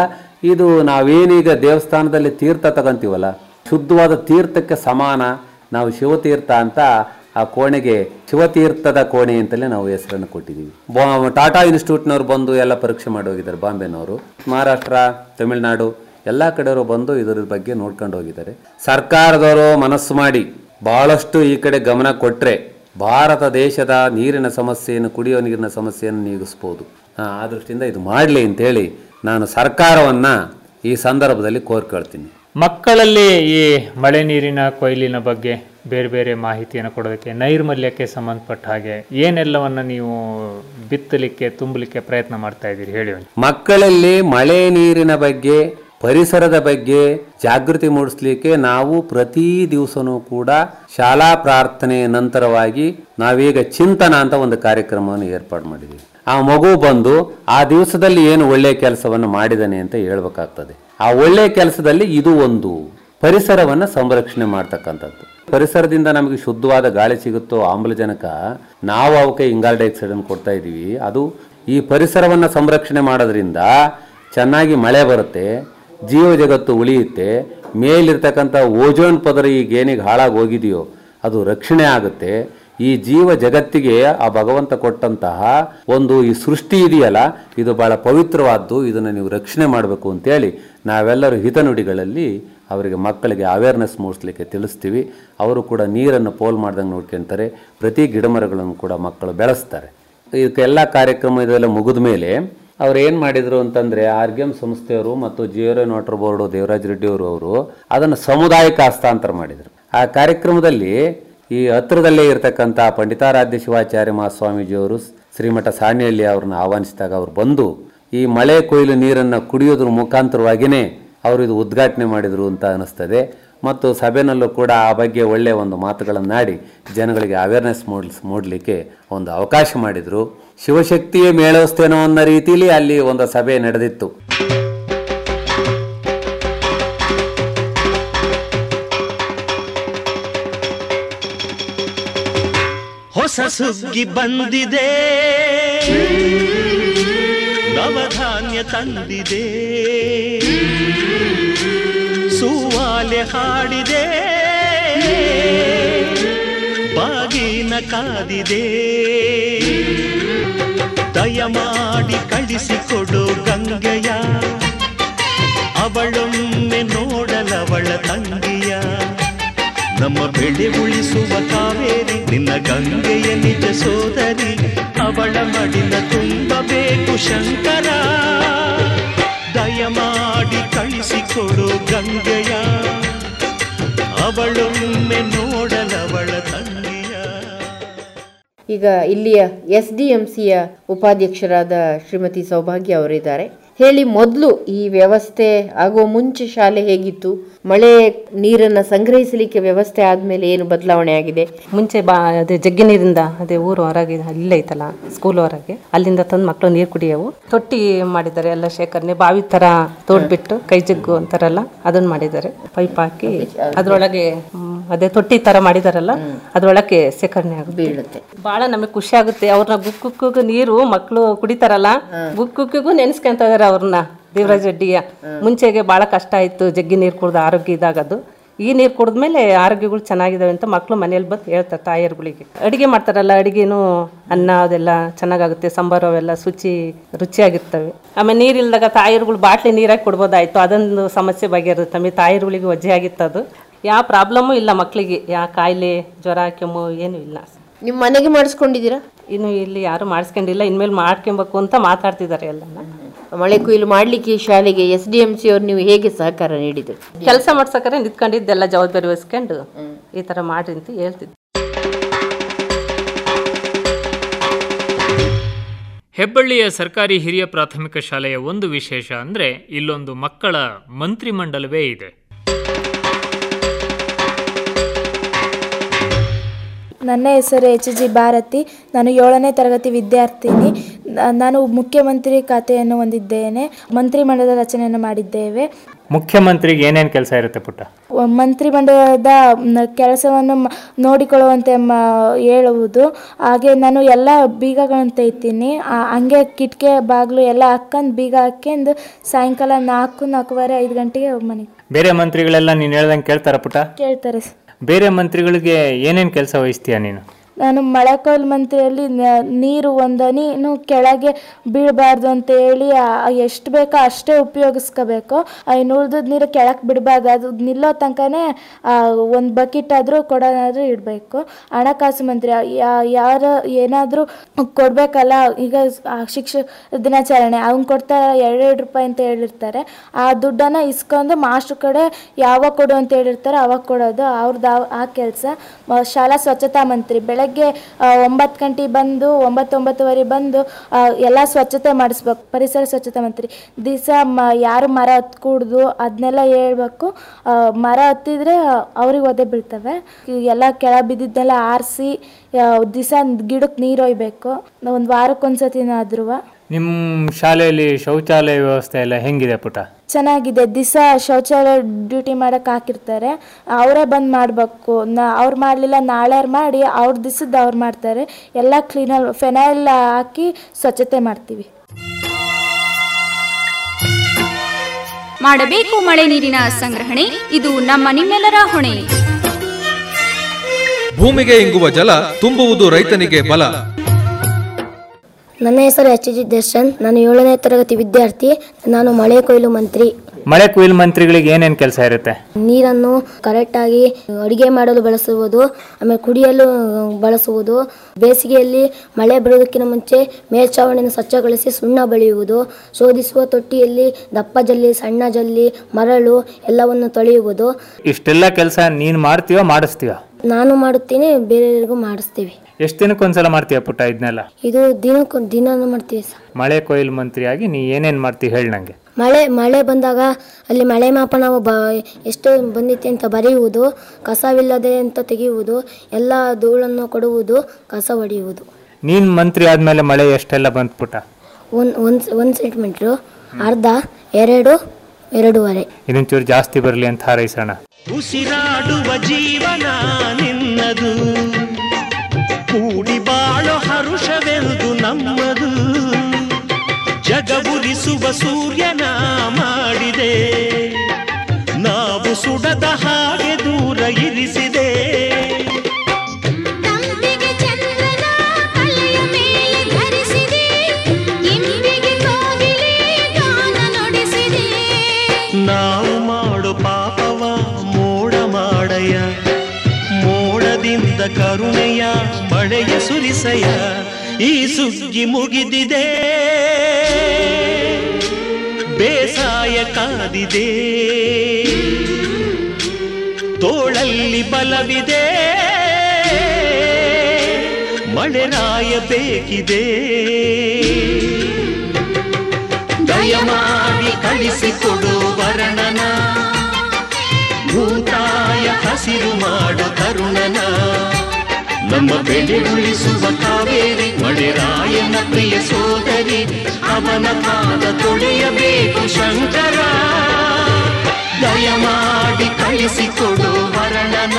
ಇದು ನಾವೇನೀಗ ದೇವಸ್ಥಾನದಲ್ಲಿ ತೀರ್ಥ ತಗೊಂತೀವಲ್ಲ ಶುದ್ಧವಾದ ತೀರ್ಥಕ್ಕೆ ಸಮಾನ ನಾವು ಶಿವತೀರ್ಥ ಅಂತ ಆ ಕೋಣೆಗೆ ಶಿವತೀರ್ಥದ ಕೋಣೆ ಅಂತಲೇ ನಾವು ಹೆಸರನ್ನು ಕೊಟ್ಟಿದ್ದೀವಿ ಬಾ- ಟಾಟಾ ಇನ್ಸ್ಟಿಟ್ಯೂಟ್ನವ್ರು ಬಂದು ಎಲ್ಲ ಪರೀಕ್ಷೆ ಮಾಡಿ ಹೋಗಿದ್ದಾರೆ ಬಾಂಬೆನವರು ಮಹಾರಾಷ್ಟ್ರ ತಮಿಳುನಾಡು ಎಲ್ಲ ಕಡೆಯವರು ಬಂದು ಇದರ ಬಗ್ಗೆ ನೋಡ್ಕೊಂಡು ಹೋಗಿದ್ದಾರೆ ಸರ್ಕಾರದವರು ಮನಸ್ಸು ಮಾಡಿ ಬಹಳಷ್ಟು ಈ ಕಡೆ ಗಮನ ಕೊಟ್ಟರೆ ಭಾರತ ದೇಶದ ನೀರಿನ ಸಮಸ್ಯೆಯನ್ನು ಕುಡಿಯೋ ನೀರಿನ ಸಮಸ್ಯೆಯನ್ನು ನೀಗಿಸ್ಬೋದು ಆ ಆ ದೃಷ್ಟಿಯಿಂದ ಇದು ಮಾಡಲಿ ಅಂತೇಳಿ ನಾನು ಸರ್ಕಾರವನ್ನು ಈ ಸಂದರ್ಭದಲ್ಲಿ ಕೋರ್ಕೊಳ್ತೀನಿ ಮಕ್ಕಳಲ್ಲಿ ಈ ಮಳೆ ನೀರಿನ ಕೊಯ್ಲಿನ ಬಗ್ಗೆ ಬೇರೆ ಬೇರೆ ಮಾಹಿತಿಯನ್ನು ಕೊಡೋದಕ್ಕೆ ನೈರ್ಮಲ್ಯಕ್ಕೆ ಸಂಬಂಧಪಟ್ಟ ಹಾಗೆ ಏನೆಲ್ಲವನ್ನು ನೀವು ಬಿತ್ತಲಿಕ್ಕೆ ತುಂಬಲಿಕ್ಕೆ ಪ್ರಯತ್ನ ಮಾಡ್ತಾ ಇದ್ದೀರಿ ಹೇಳಿ ಒಂದು ಮಕ್ಕಳಲ್ಲಿ ಮಳೆ ನೀರಿನ ಬಗ್ಗೆ ಪರಿಸರದ ಬಗ್ಗೆ ಜಾಗೃತಿ ಮೂಡಿಸ್ಲಿಕ್ಕೆ ನಾವು ಪ್ರತಿ ದಿವಸನೂ ಕೂಡ ಶಾಲಾ ಪ್ರಾರ್ಥನೆ ನಂತರವಾಗಿ ನಾವೀಗ ಚಿಂತನ ಅಂತ ಒಂದು ಕಾರ್ಯಕ್ರಮವನ್ನು ಏರ್ಪಾಡು ಮಾಡಿದ್ದೀವಿ ಆ ಮಗು ಬಂದು ಆ ದಿವಸದಲ್ಲಿ ಏನು ಒಳ್ಳೆ ಕೆಲಸವನ್ನು ಮಾಡಿದಾನೆ ಅಂತ ಹೇಳ್ಬೇಕಾಗ್ತದೆ ಆ ಒಳ್ಳೆ ಕೆಲಸದಲ್ಲಿ ಇದು ಒಂದು ಪರಿಸರವನ್ನ ಸಂರಕ್ಷಣೆ ಮಾಡ್ತಕ್ಕಂಥದ್ದು ಪರಿಸರದಿಂದ ನಮಗೆ ಶುದ್ಧವಾದ ಗಾಳಿ ಸಿಗುತ್ತೋ ಆಮ್ಲಜನಕ ನಾವು ಅವಕ್ಕೆ ಇಂಗಾಲ್ ಡೈಆಕ್ಸೈಡ್ ಅನ್ನು ಕೊಡ್ತಾ ಇದ್ದೀವಿ ಅದು ಈ ಪರಿಸರವನ್ನ ಸಂರಕ್ಷಣೆ ಮಾಡೋದ್ರಿಂದ ಚೆನ್ನಾಗಿ ಮಳೆ ಬರುತ್ತೆ ಜೀವ ಜಗತ್ತು ಉಳಿಯುತ್ತೆ ಮೇಲಿರ್ತಕ್ಕಂಥ ಓಜೋನ್ ಪದರ ಈಗ ಏನಿಗೆ ಹಾಳಾಗಿ ಹೋಗಿದೆಯೋ ಅದು ರಕ್ಷಣೆ ಆಗುತ್ತೆ ಈ ಜೀವ ಜಗತ್ತಿಗೆ ಆ ಭಗವಂತ ಕೊಟ್ಟಂತಹ ಒಂದು ಈ ಸೃಷ್ಟಿ ಇದೆಯಲ್ಲ ಇದು ಬಹಳ ಪವಿತ್ರವಾದ್ದು ಇದನ್ನು ನೀವು ರಕ್ಷಣೆ ಮಾಡಬೇಕು ಅಂತೇಳಿ ನಾವೆಲ್ಲರೂ ಹಿತನುಡಿಗಳಲ್ಲಿ ಅವರಿಗೆ ಮಕ್ಕಳಿಗೆ ಅವೇರ್ನೆಸ್ ಮೂಡಿಸ್ಲಿಕ್ಕೆ ತಿಳಿಸ್ತೀವಿ ಅವರು ಕೂಡ ನೀರನ್ನು ಪೋಲ್ ಮಾಡ್ದಂಗೆ ನೋಡ್ಕೊಳ್ತಾರೆ ಪ್ರತಿ ಗಿಡಮರಗಳನ್ನು ಕೂಡ ಮಕ್ಕಳು ಬೆಳೆಸ್ತಾರೆ ಇದಕ್ಕೆಲ್ಲ ಕಾರ್ಯಕ್ರಮ ಇದೆಲ್ಲ ಮುಗಿದ ಮೇಲೆ ಅವ್ರು ಏನು ಮಾಡಿದ್ರು ಅಂತಂದ್ರೆ ಆರ್ಗ್ಯಂ ಸಂಸ್ಥೆಯವರು ಮತ್ತು geo rain water board Devaraj Reddy ಅವರು ಅವರು ಅದನ್ನು ಸಮುದಾಯಕ್ಕೆ ಹಸ್ತಾಂತರ ಮಾಡಿದರು ಆ ಕಾರ್ಯಕ್ರಮದಲ್ಲಿ ಈ ಹತ್ರದಲ್ಲೇ ಇರತಕ್ಕಂಥ ಪಂಡಿತಾರಾಧ್ಯ ಶಿವಾಚಾರ್ಯ ಮಹಾಸ್ವಾಮೀಜಿಯವರು ಶ್ರೀಮಠ ಸಾಣಿಹಳ್ಳಿ ಅವ್ರನ್ನ ಆಹ್ವಾನಿಸಿದಾಗ ಅವ್ರು ಬಂದು ಈ ಮಳೆ ಕೊಯ್ಲು ನೀರನ್ನು ಕುಡಿಯೋದ್ರ ಮುಖಾಂತರವಾಗಿಯೇ ಅವರು ಇದು ಉದ್ಘಾಟನೆ ಮಾಡಿದರು ಅಂತ ಅನಿಸ್ತದೆ ಮತ್ತು ಸಭೆನಲ್ಲೂ ಕೂಡ ಆ ಬಗ್ಗೆ ಒಳ್ಳೆಯ ಒಂದು ಮಾತುಗಳನ್ನಾಡಿ ಜನಗಳಿಗೆ ಅವೇರ್ನೆಸ್ ಮೂಡಿಸ್ ಮೂಡಲಿಕ್ಕೆ ಒಂದು ಅವಕಾಶ ಮಾಡಿದರು ಶಿವಶಕ್ತಿಯೇ ಮೇಳೋಸ್ತೇನೋ ಅನ್ನೋ ರೀತಿಯಲ್ಲಿ ಅಲ್ಲಿ ಒಂದು ಸಭೆ ನಡೆದಿತ್ತು ಹೊಸ ಸುಗ್ಗಿ ಬಂದಿದೆ ನವಧಾನ್ಯ ತಂದಿದೆ ಸೂವಾಲೆ ಹಾಡಿದೆ ಬಾಗಿನ ಕಾದಿದೆ ದಯಮಾಡಿ ಕಳಿಸಿಕೊಡು ಗಂಗೆಯ ಅವಳೊಮ್ಮೆ ನೋಡಲವಳ ತಂಗಿಯ ನಮ್ಮ ಬೆಳೆ ಉಳಿಸುವ ಕಾವೇರಿ ನಿನ್ನ ಗಂಗೆಯ ನಿಜ ಸೋದರಿ ಅವಳ ಮಡಿಲ ತುಂಬಬೇಕು ಶಂಕರ ದಯಮಾಡಿ ಕಳಿಸಿಕೊಡು ಗಂಗೆಯ ಅವಳೊಮ್ಮೆ ನೋಡಲವಳ ತಂಗಿಯ ಈಗ ಇಲ್ಲಿಯ ಎಸ್ ಡಿ ಎಂ ಸಿಯ ಉಪಾಧ್ಯಕ್ಷರಾದ ಶ್ರೀಮತಿ ಸೌಭಾಗ್ಯ ಅವರಿದ್ದಾರೆ ಹೇಳಿ ಮೊದಲು ಈ ವ್ಯವಸ್ಥೆ ಆಗುವ ಮುಂಚೆ ಶಾಲೆ ಹೇಗಿತ್ತು ಮಳೆ ನೀರನ್ನ ಸಂಗ್ರಹಿಸಲಿಕ್ಕೆ ವ್ಯವಸ್ಥೆ ಆದ್ಮೇಲೆ ಏನು ಬದಲಾವಣೆ ಆಗಿದೆ ಮುಂಚೆ ಬಾ ಅದೇ ಜಗ್ಗಿ ನೀರಿಂದ ಅದೇ ಊರು ಹೊರಗೆ ಇಲ್ಲೇ ಐತಲ್ಲ ಸ್ಕೂಲ್ ಹೊರಗೆ ಅಲ್ಲಿಂದ ತಂದು ಮಕ್ಕಳು ನೀರು ಕುಡಿಯವು ತೊಟ್ಟಿ ಮಾಡಿದ್ದಾರೆ ಎಲ್ಲ ಶೇಖರಣೆ ಬಾವಿ ತರ ತೋಡ್ಬಿಟ್ಟು ಕೈ ಜಗ್ಗು ಅಂತಾರಲ್ಲ ಅದನ್ನ ಮಾಡಿದ್ದಾರೆ ಪೈಪ್ ಹಾಕಿ ಅದ್ರೊಳಗೆ ಹ್ಮ್, ಅದೇ ತೊಟ್ಟಿ ತರ ಮಾಡಿದಾರಲ್ಲ ಅದ್ರೊಳಗೆ ಶೇಖರಣೆ ಆಗುತ್ತೆ ಬೀಳುತ್ತೆ ಬಹಳ ನಮಗೆ ಖುಷಿ ಆಗುತ್ತೆ ಅವ್ರನ್ನ ಗುಕ್ಕುಕ್ಕಿಗೂ ನೀರು ಮಕ್ಕಳು ಕುಡಿತಾರಲ್ಲ ಗುಕ್ಕುಕ್ಕಿಗೂ ನೆನೆಸ್ಕೊಂತ ಇದಾರೆ ಅವ್ರನ್ನ ದೇವರಾಜ್ ರೆಡ್ಡಿಯ ಮುಂಚೆಗೆ ಬಹಳ ಕಷ್ಟ ಆಯ್ತು ಜಗ್ಗಿ ನೀರು ಕುಡ್ದು ಆರೋಗ್ಯ ಇದಾಗದು ಈ ನೀರು ಕುಡಿದ್ಮೇಲೆ ಆರೋಗ್ಯಗಳು ಚೆನ್ನಾಗಿದಾವೆ ಅಂತ ಮಕ್ಕಳು ಮನೇಲಿ ಬಂದು ಹೇಳ್ತಾರೆ ತಾಯಿಯರುಗಳಿಗೆ ಅಡಿಗೆ ಮಾಡ್ತಾರಲ್ಲ ಅಡಿಗೆನೂ ಅನ್ನ ಅದೆಲ್ಲ ಚೆನ್ನಾಗಾಗುತ್ತೆ ಸಾಂಬಾರು ಅವೆಲ್ಲ ಶುಚಿ ರುಚಿಯಾಗಿರ್ತವೆ ಆಮೇಲೆ ನೀರಿಲ್ದಾಗ ತಾಯಿರುಗಳು ಬಾಟ್ಲಿ ನೀರಾಗಿ ಕೊಡ್ಬೋದಾಯ್ತು ಅದೊಂದು ಸಮಸ್ಯೆ ಬಗೆಹರುತ್ತೆ ಆಮೇಲೆ ತಾಯಿರುಗಳಿಗೆ ವಜ್ಜೆ ಆಗಿತ್ತು ಅದು ಯಾವ ಪ್ರಾಬ್ಲಮ್ಮು ಇಲ್ಲ ಮಕ್ಕಳಿಗೆ ಯಾವ ಕಾಯಿಲೆ ಜ್ವರ ಕೆಮ್ಮು ಏನೂ ಇಲ್ಲ ನಿಮ್ಮ ಮನೆಗೆ ಮಾಡಿಸ್ಕೊಂಡಿದ್ದೀರಾ ಇನ್ನು ಇಲ್ಲಿ ಯಾರು ಮಾಡಿಸ್ಕೊಂಡಿಲ್ಲ ಇನ್ಮೇಲೆ ಮಾಡ್ಕೊಬೇಕು ಅಂತ ಮಾತಾಡ್ತಿದ್ದಾರೆ ಎಲ್ಲನ ಮಳೆ ಕೊಯ್ಲು ಮಾಡ್ಲಿಕ್ಕೆ ಈ ಶಾಲೆಗೆ ಎಸ್ ಡಿ ಎಂ ಸಿ ಅವ್ರು ನೀವು ಹೇಗೆ ಸಹಕಾರ ನೀಡಿದ್ರು ಕೆಲಸ ಮಾಡ್ಸಕ್ರೆ ನಿಂತ್ಕೊಂಡಿದ್ದೆಲ್ಲ ಜವಾಬ್ದಾರಿ ವಹಿಸ್ಕೊಂಡು ಈ ಥರ ಮಾಡ್ರಿ ಅಂತ ಹೇಳ್ತಿದ್ದೆ ಹೆಬ್ಬಳ್ಳಿಯ ಸರ್ಕಾರಿ ಹಿರಿಯ ಪ್ರಾಥಮಿಕ ಶಾಲೆಯ ಒಂದು ವಿಶೇಷ ಅಂದರೆ ಇಲ್ಲೊಂದು ಮಕ್ಕಳ ಮಂತ್ರಿಮಂಡಲವೇ ಇದೆ ನನ್ನ ಹೆಸರು ಎಚ್ ಜಿ ಭಾರತಿ ನಾನು ಏಳನೇ ತರಗತಿ ವಿದ್ಯಾರ್ಥಿನಿ ನಾನು ಮುಖ್ಯಮಂತ್ರಿ ಖಾತೆಯನ್ನು ಹೊಂದಿದ್ದೇನೆ ಮಂತ್ರಿಮಂಡಲದ ರಚನೆಯನ್ನು ಮಾಡಿದ್ದೇವೆ ಮುಖ್ಯಮಂತ್ರಿಗೆ ಏನೇನು ಕೆಲಸ ಇರುತ್ತೆ ಪುಟ್ಟ ಮಂತ್ರಿಮಂಡಲದ ಮ್, ಕೆಲಸವನ್ನು ಮ- ನೋಡಿಕೊಳ್ಳುವಂತೆ ಮ- ಹೇಳುವುದು ಹಾಗೆ ನಾನು ಎಲ್ಲ ಬೀಗಗಳನ್ನು ತೆಗಿತೀನಿ ಆ- ಹಂಗೆ ಕಿಟಕಿ ಬಾಗಿಲು ಎಲ್ಲ ಹಾಕೊಂಡು ಬೀಗ ಹಾಕ್ಯಂದು ಸಾಯಂಕಾಲ ನಾಲ್ಕು ನಾಲ್ಕೂವರೆ ಐದು ಗಂಟೆಗೆ ಮನೆಗೆ ಬೇರೆ ಮಂತ್ರಿಗಳೆಲ್ಲ ನೀನು ಹೇಳ್ದಂಗೆ ಕೇಳ್ತಾರ ಪುಟ್ಟ ಕೇಳ್ತಾರೆ ಬೇರೆ ಮಂತ್ರಿಗಳಿಗೆ ಏನೇನು ಕೆಲಸ ವಹಿಸ್ತೀಯ ನೀನು ನಾನು ಮಳೆಕೊಯ್ಲು ಮಂತ್ರಿಯಲ್ಲಿ ನ- ನೀರು ಒಂದನಿನು ಕೆಳಗೆ ಬೀಳಬಾರ್ದು ಅಂತ ಹೇಳಿ ಎಷ್ಟು ಬೇಕೋ ಅಷ್ಟೇ ಉಪಯೋಗಿಸ್ಕೋಬೇಕು ಇನ್ನು ಉಳ್ದದ್ ನೀರು ಕೆಳಕ್ಕೆ ಬಿಡಬಾರ್ದು ಅದು ನಿಲ್ಲೋ ತನಕನೇ ಒಂದು ಬಕೆಟ್ ಆದರೂ ಕೊಡೋದಾದ್ರೂ ಇಡಬೇಕು ಹಣಕಾಸು ಮಂತ್ರಿ ಯಾ- ಯಾರು ಏನಾದರೂ ಕೊಡಬೇಕಲ್ಲ ಈಗ ಆ ಶಿಕ್ಷ ದಿನಾಚರಣೆ ಅವ್ನು ಕೊಡ್ತಾರೆ ಎರಡೆರಡು ರೂಪಾಯಿ ಅಂತ ಹೇಳಿರ್ತಾರೆ ಆ ದುಡ್ಡನ್ನು ಇಸ್ಕೊಂಡು ಮಾಸ್ಟ್ರ್ ಕಡೆ ಯಾವಾಗ ಕೊಡು ಅಂತ ಹೇಳಿರ್ತಾರೆ ಅವಾಗ ಕೊಡೋದು ಅವ್ರದ್ದು ಆ- ಆ ಕೆಲಸ ಶಾಲಾ ಸ್ವಚ್ಛತಾ ಮಂತ್ರಿ ಬೆಳಗ್ಗೆ ಒಂಬತ್ತು ಗಂಟೆಗೆ ಬಂದು ಒಂಬತ್ತು ಒಂಬತ್ತುವರೆ ಬಂದು ಆ, ಎಲ್ಲ ಸ್ವಚ್ಛತೆ ಮಾಡಿಸ್ಬೇಕು ಪರಿಸರ ಸ್ವಚ್ಛತಾ ಮಂತ್ರಿ ದಿವಸ ಮ ಯಾರು ಮರ ಹತ್ಕೂಡ್ದು ಅದನ್ನೆಲ್ಲ ಹೇಳ್ಬೇಕು ಆ, ಮರ ಹತ್ತಿದ್ರೆ ಅವ್ರಿಗೆ ಒದೆ ಬೀಳ್ತವೆ ಎಲ್ಲ ಕೆಳ ಬಿದ್ದಿದ್ದೆಲ್ಲ ಆರಿಸಿ ದಿವಸ ಗಿಡಕ್ಕೆ ನೀರು ಒಯ್ಬೇಕು ಒಂದು ವಾರಕ್ಕೊಂದ್ಸತಿನಾದ್ರೂ ನಿಮ್ಮ ಶಾಲೆಯಲ್ಲಿ ಶೌಚಾಲಯ ವ್ಯವಸ್ಥೆ ಎಲ್ಲ ಹೆಂಗಿದೆ ಪುಟ ಚೆನ್ನಾಗಿದೆ ದಿವಸ ಶೌಚಾಲಯ ಡ್ಯೂಟಿ ಮಾಡಕ್ಕೆ ಹಾಕಿರ್ತಾರೆ ಅವರೇ ಬಂದು ಮಾಡಬೇಕು ನಾ ಅವ್ರು ಮಾಡಲಿಲ್ಲ ನಾಳೆ ಮಾಡಿ ಅವ್ರ ದಿವಸದ್ದು ಅವ್ರು ಮಾಡ್ತಾರೆ ಎಲ್ಲ ಕ್ಲೀನಲ್ಲಿ ಫೆನೈಲ್ ಹಾಕಿ ಸ್ವಚ್ಛತೆ ಮಾಡ್ತೀವಿ ಮಾಡಬೇಕು ಮಳೆ ನೀರಿನ ಸಂಗ್ರಹಣೆ ಇದು ನಮ್ಮ ನಿಮ್ಮೆಲ್ಲರ ಹೊಣೆ ಭೂಮಿಗೆ ಇಂಗುವ ಜಲ ತುಂಬುವುದು ರೈತನಿಗೆ ಬಲ ನನ್ನ ಹೆಸರು ಎಚ್ ಜಿ ದರ್ಶನ್ ನಾನು ಏಳನೇ ತರಗತಿ ವಿದ್ಯಾರ್ಥಿ ನಾನು ಮಳೆ ಕೊಯ್ಲು ಮಂತ್ರಿ ಮಳೆ ಕುಯಿಲ್ ಮಂತ್ರಿಗಳಿಗೆ ಏನೇನು ಕೆಲಸ ಇರುತ್ತೆ ನೀರನ್ನು ಕರೆಕ್ಟಾಗಿ ಅಡುಗೆ ಮಾಡಲು ಬಳಸುವುದು ಆಮೇಲೆ ಕುಡಿಯಲು ಬಳಸುವುದು ಬೇಸಿಗೆಯಲ್ಲಿ ಮಳೆ ಬರುವುದಕ್ಕಿಂತ ಮುಂಚೆ ಮೇಲ್ಛಾವಣಿಯನ್ನು ಸ್ವಚ್ಛಗೊಳಿಸಿ ಸುಣ್ಣ ಬಳಿಯುವುದು ಶೋಧಿಸುವ ತೊಟ್ಟಿಯಲ್ಲಿ ದಪ್ಪ ಜಲ್ಲಿ ಸಣ್ಣ ಜಲ್ಲಿ ಮರಳು ಎಲ್ಲವನ್ನು ತೊಳೆಯುವುದು ಇಷ್ಟೆಲ್ಲ ಕೆಲಸ ನೀನು ಮಾಡ್ತೀಯೋ ಮಾಡಿಸ್ತೀಯೋ ನಾನು ಮಾಡುತ್ತೇನೆ ಬೇರೆಯವರಿಗೂ ಮಾಡಿಸ್ತೀವಿ ಎಷ್ಟು ದಿನಕ್ಕೊಂದ್ಸಲ ಮಾಡ್ತೀಯ ಪುಟ್ಟ ಇದನ್ನೆಲ್ಲ ಇದು ದಿನಕ್ಕೂ ದಿನಾನು ಮಾಡ್ತೀವಿ ಸರ್ ಮಳೆ ಕೊಯ್ಲು ಮಂತ್ರಿಯಾಗಿ ನೀ ಏನೇನು ಮಾಡ್ತೀವಿ ಹೇಳಿ ನನಗೆ ಮಳೆ ಮಳೆ ಬಂದಾಗ ಅಲ್ಲಿ ಮಳೆ ಮಾಪ ನಾವು ಬ ಎಷ್ಟು ಬಂದಿತ್ತೆ ಅಂತ ಬರೆಯುವುದು ಕಸವಿಲ್ಲದೆ ಅಂತ ತೆಗೆಯುವುದು ಎಲ್ಲ ಧೂಳನ್ನು ಕೊಡುವುದು ಕಸ ಹೊಡೆಯುವುದು ನೀನು ಮಂತ್ರಿ ಆದಮೇಲೆ ಮಳೆ ಎಷ್ಟೆಲ್ಲ ಬಂತು ಪುಟ್ಟ ಒಂದು ಒಂದು ಒಂದು ಸೆಂಟಿಮೀಟ್ರು ಅರ್ಧ ಎರಡು ಎರಡೂವರೆ ಇದೊಂಚೂರು ಜಾಸ್ತಿ ಬರಲಿ ಅಂತ ಹಾರೈಸೋಣ ಉಸಿರಾಡುವ ಜೀವನ ನಿನ್ನದು ಕೂಡಿ ಬಾಳೋ ಹರುಷವೆಂದು ನಮ್ಮದು ಜಗಬುರಿಸುವ ಸೂರ್ಯನ ಮಾಡಿದೆ ನಾವು ಸುಡದ ಹಾಗೆ ದೂರ ಇರಿಸಿದೆ ನಾವು ಮಾಡೋ ಪಾಪವ ಮೋಡ ಮಾಡಯ್ಯ ಮೋಡದಿಂದ ಕರುಣೆಯ ಮಳೆಯ ಸುರಿಸಯ ಈ ಸುಗ್ಗಿ ಮುಗಿದಿದೆ ಬೇಸಾಯ ಕಾದಿದೆ ತೋಳಲ್ಲಿ ಬಲವಿದೆ ಮಳೆರಾಯ ಬೇಕಿದೆ ದಯಮಾಡಿ ಕಳಿಸಿಕೊಡು ವರ್ಣನ ಭೂತಾಯ ಹಸಿರು ಮಾಡು ಕರುಣನ ನಮ್ಮ ಬೆಳೆ ಉಳಿಸುವ ಕಾವೇರಿ ಮಳೆರಾಯನ ಪ್ರಿಯ ಸೋದರಿ ಅವನ ಪಾದ ತೊಳೆಯಬೇಕು ಶಂಕರ ದಯಮಾಡಿ ಕಳಿಸಿಕೊಡು ವರ್ಣನ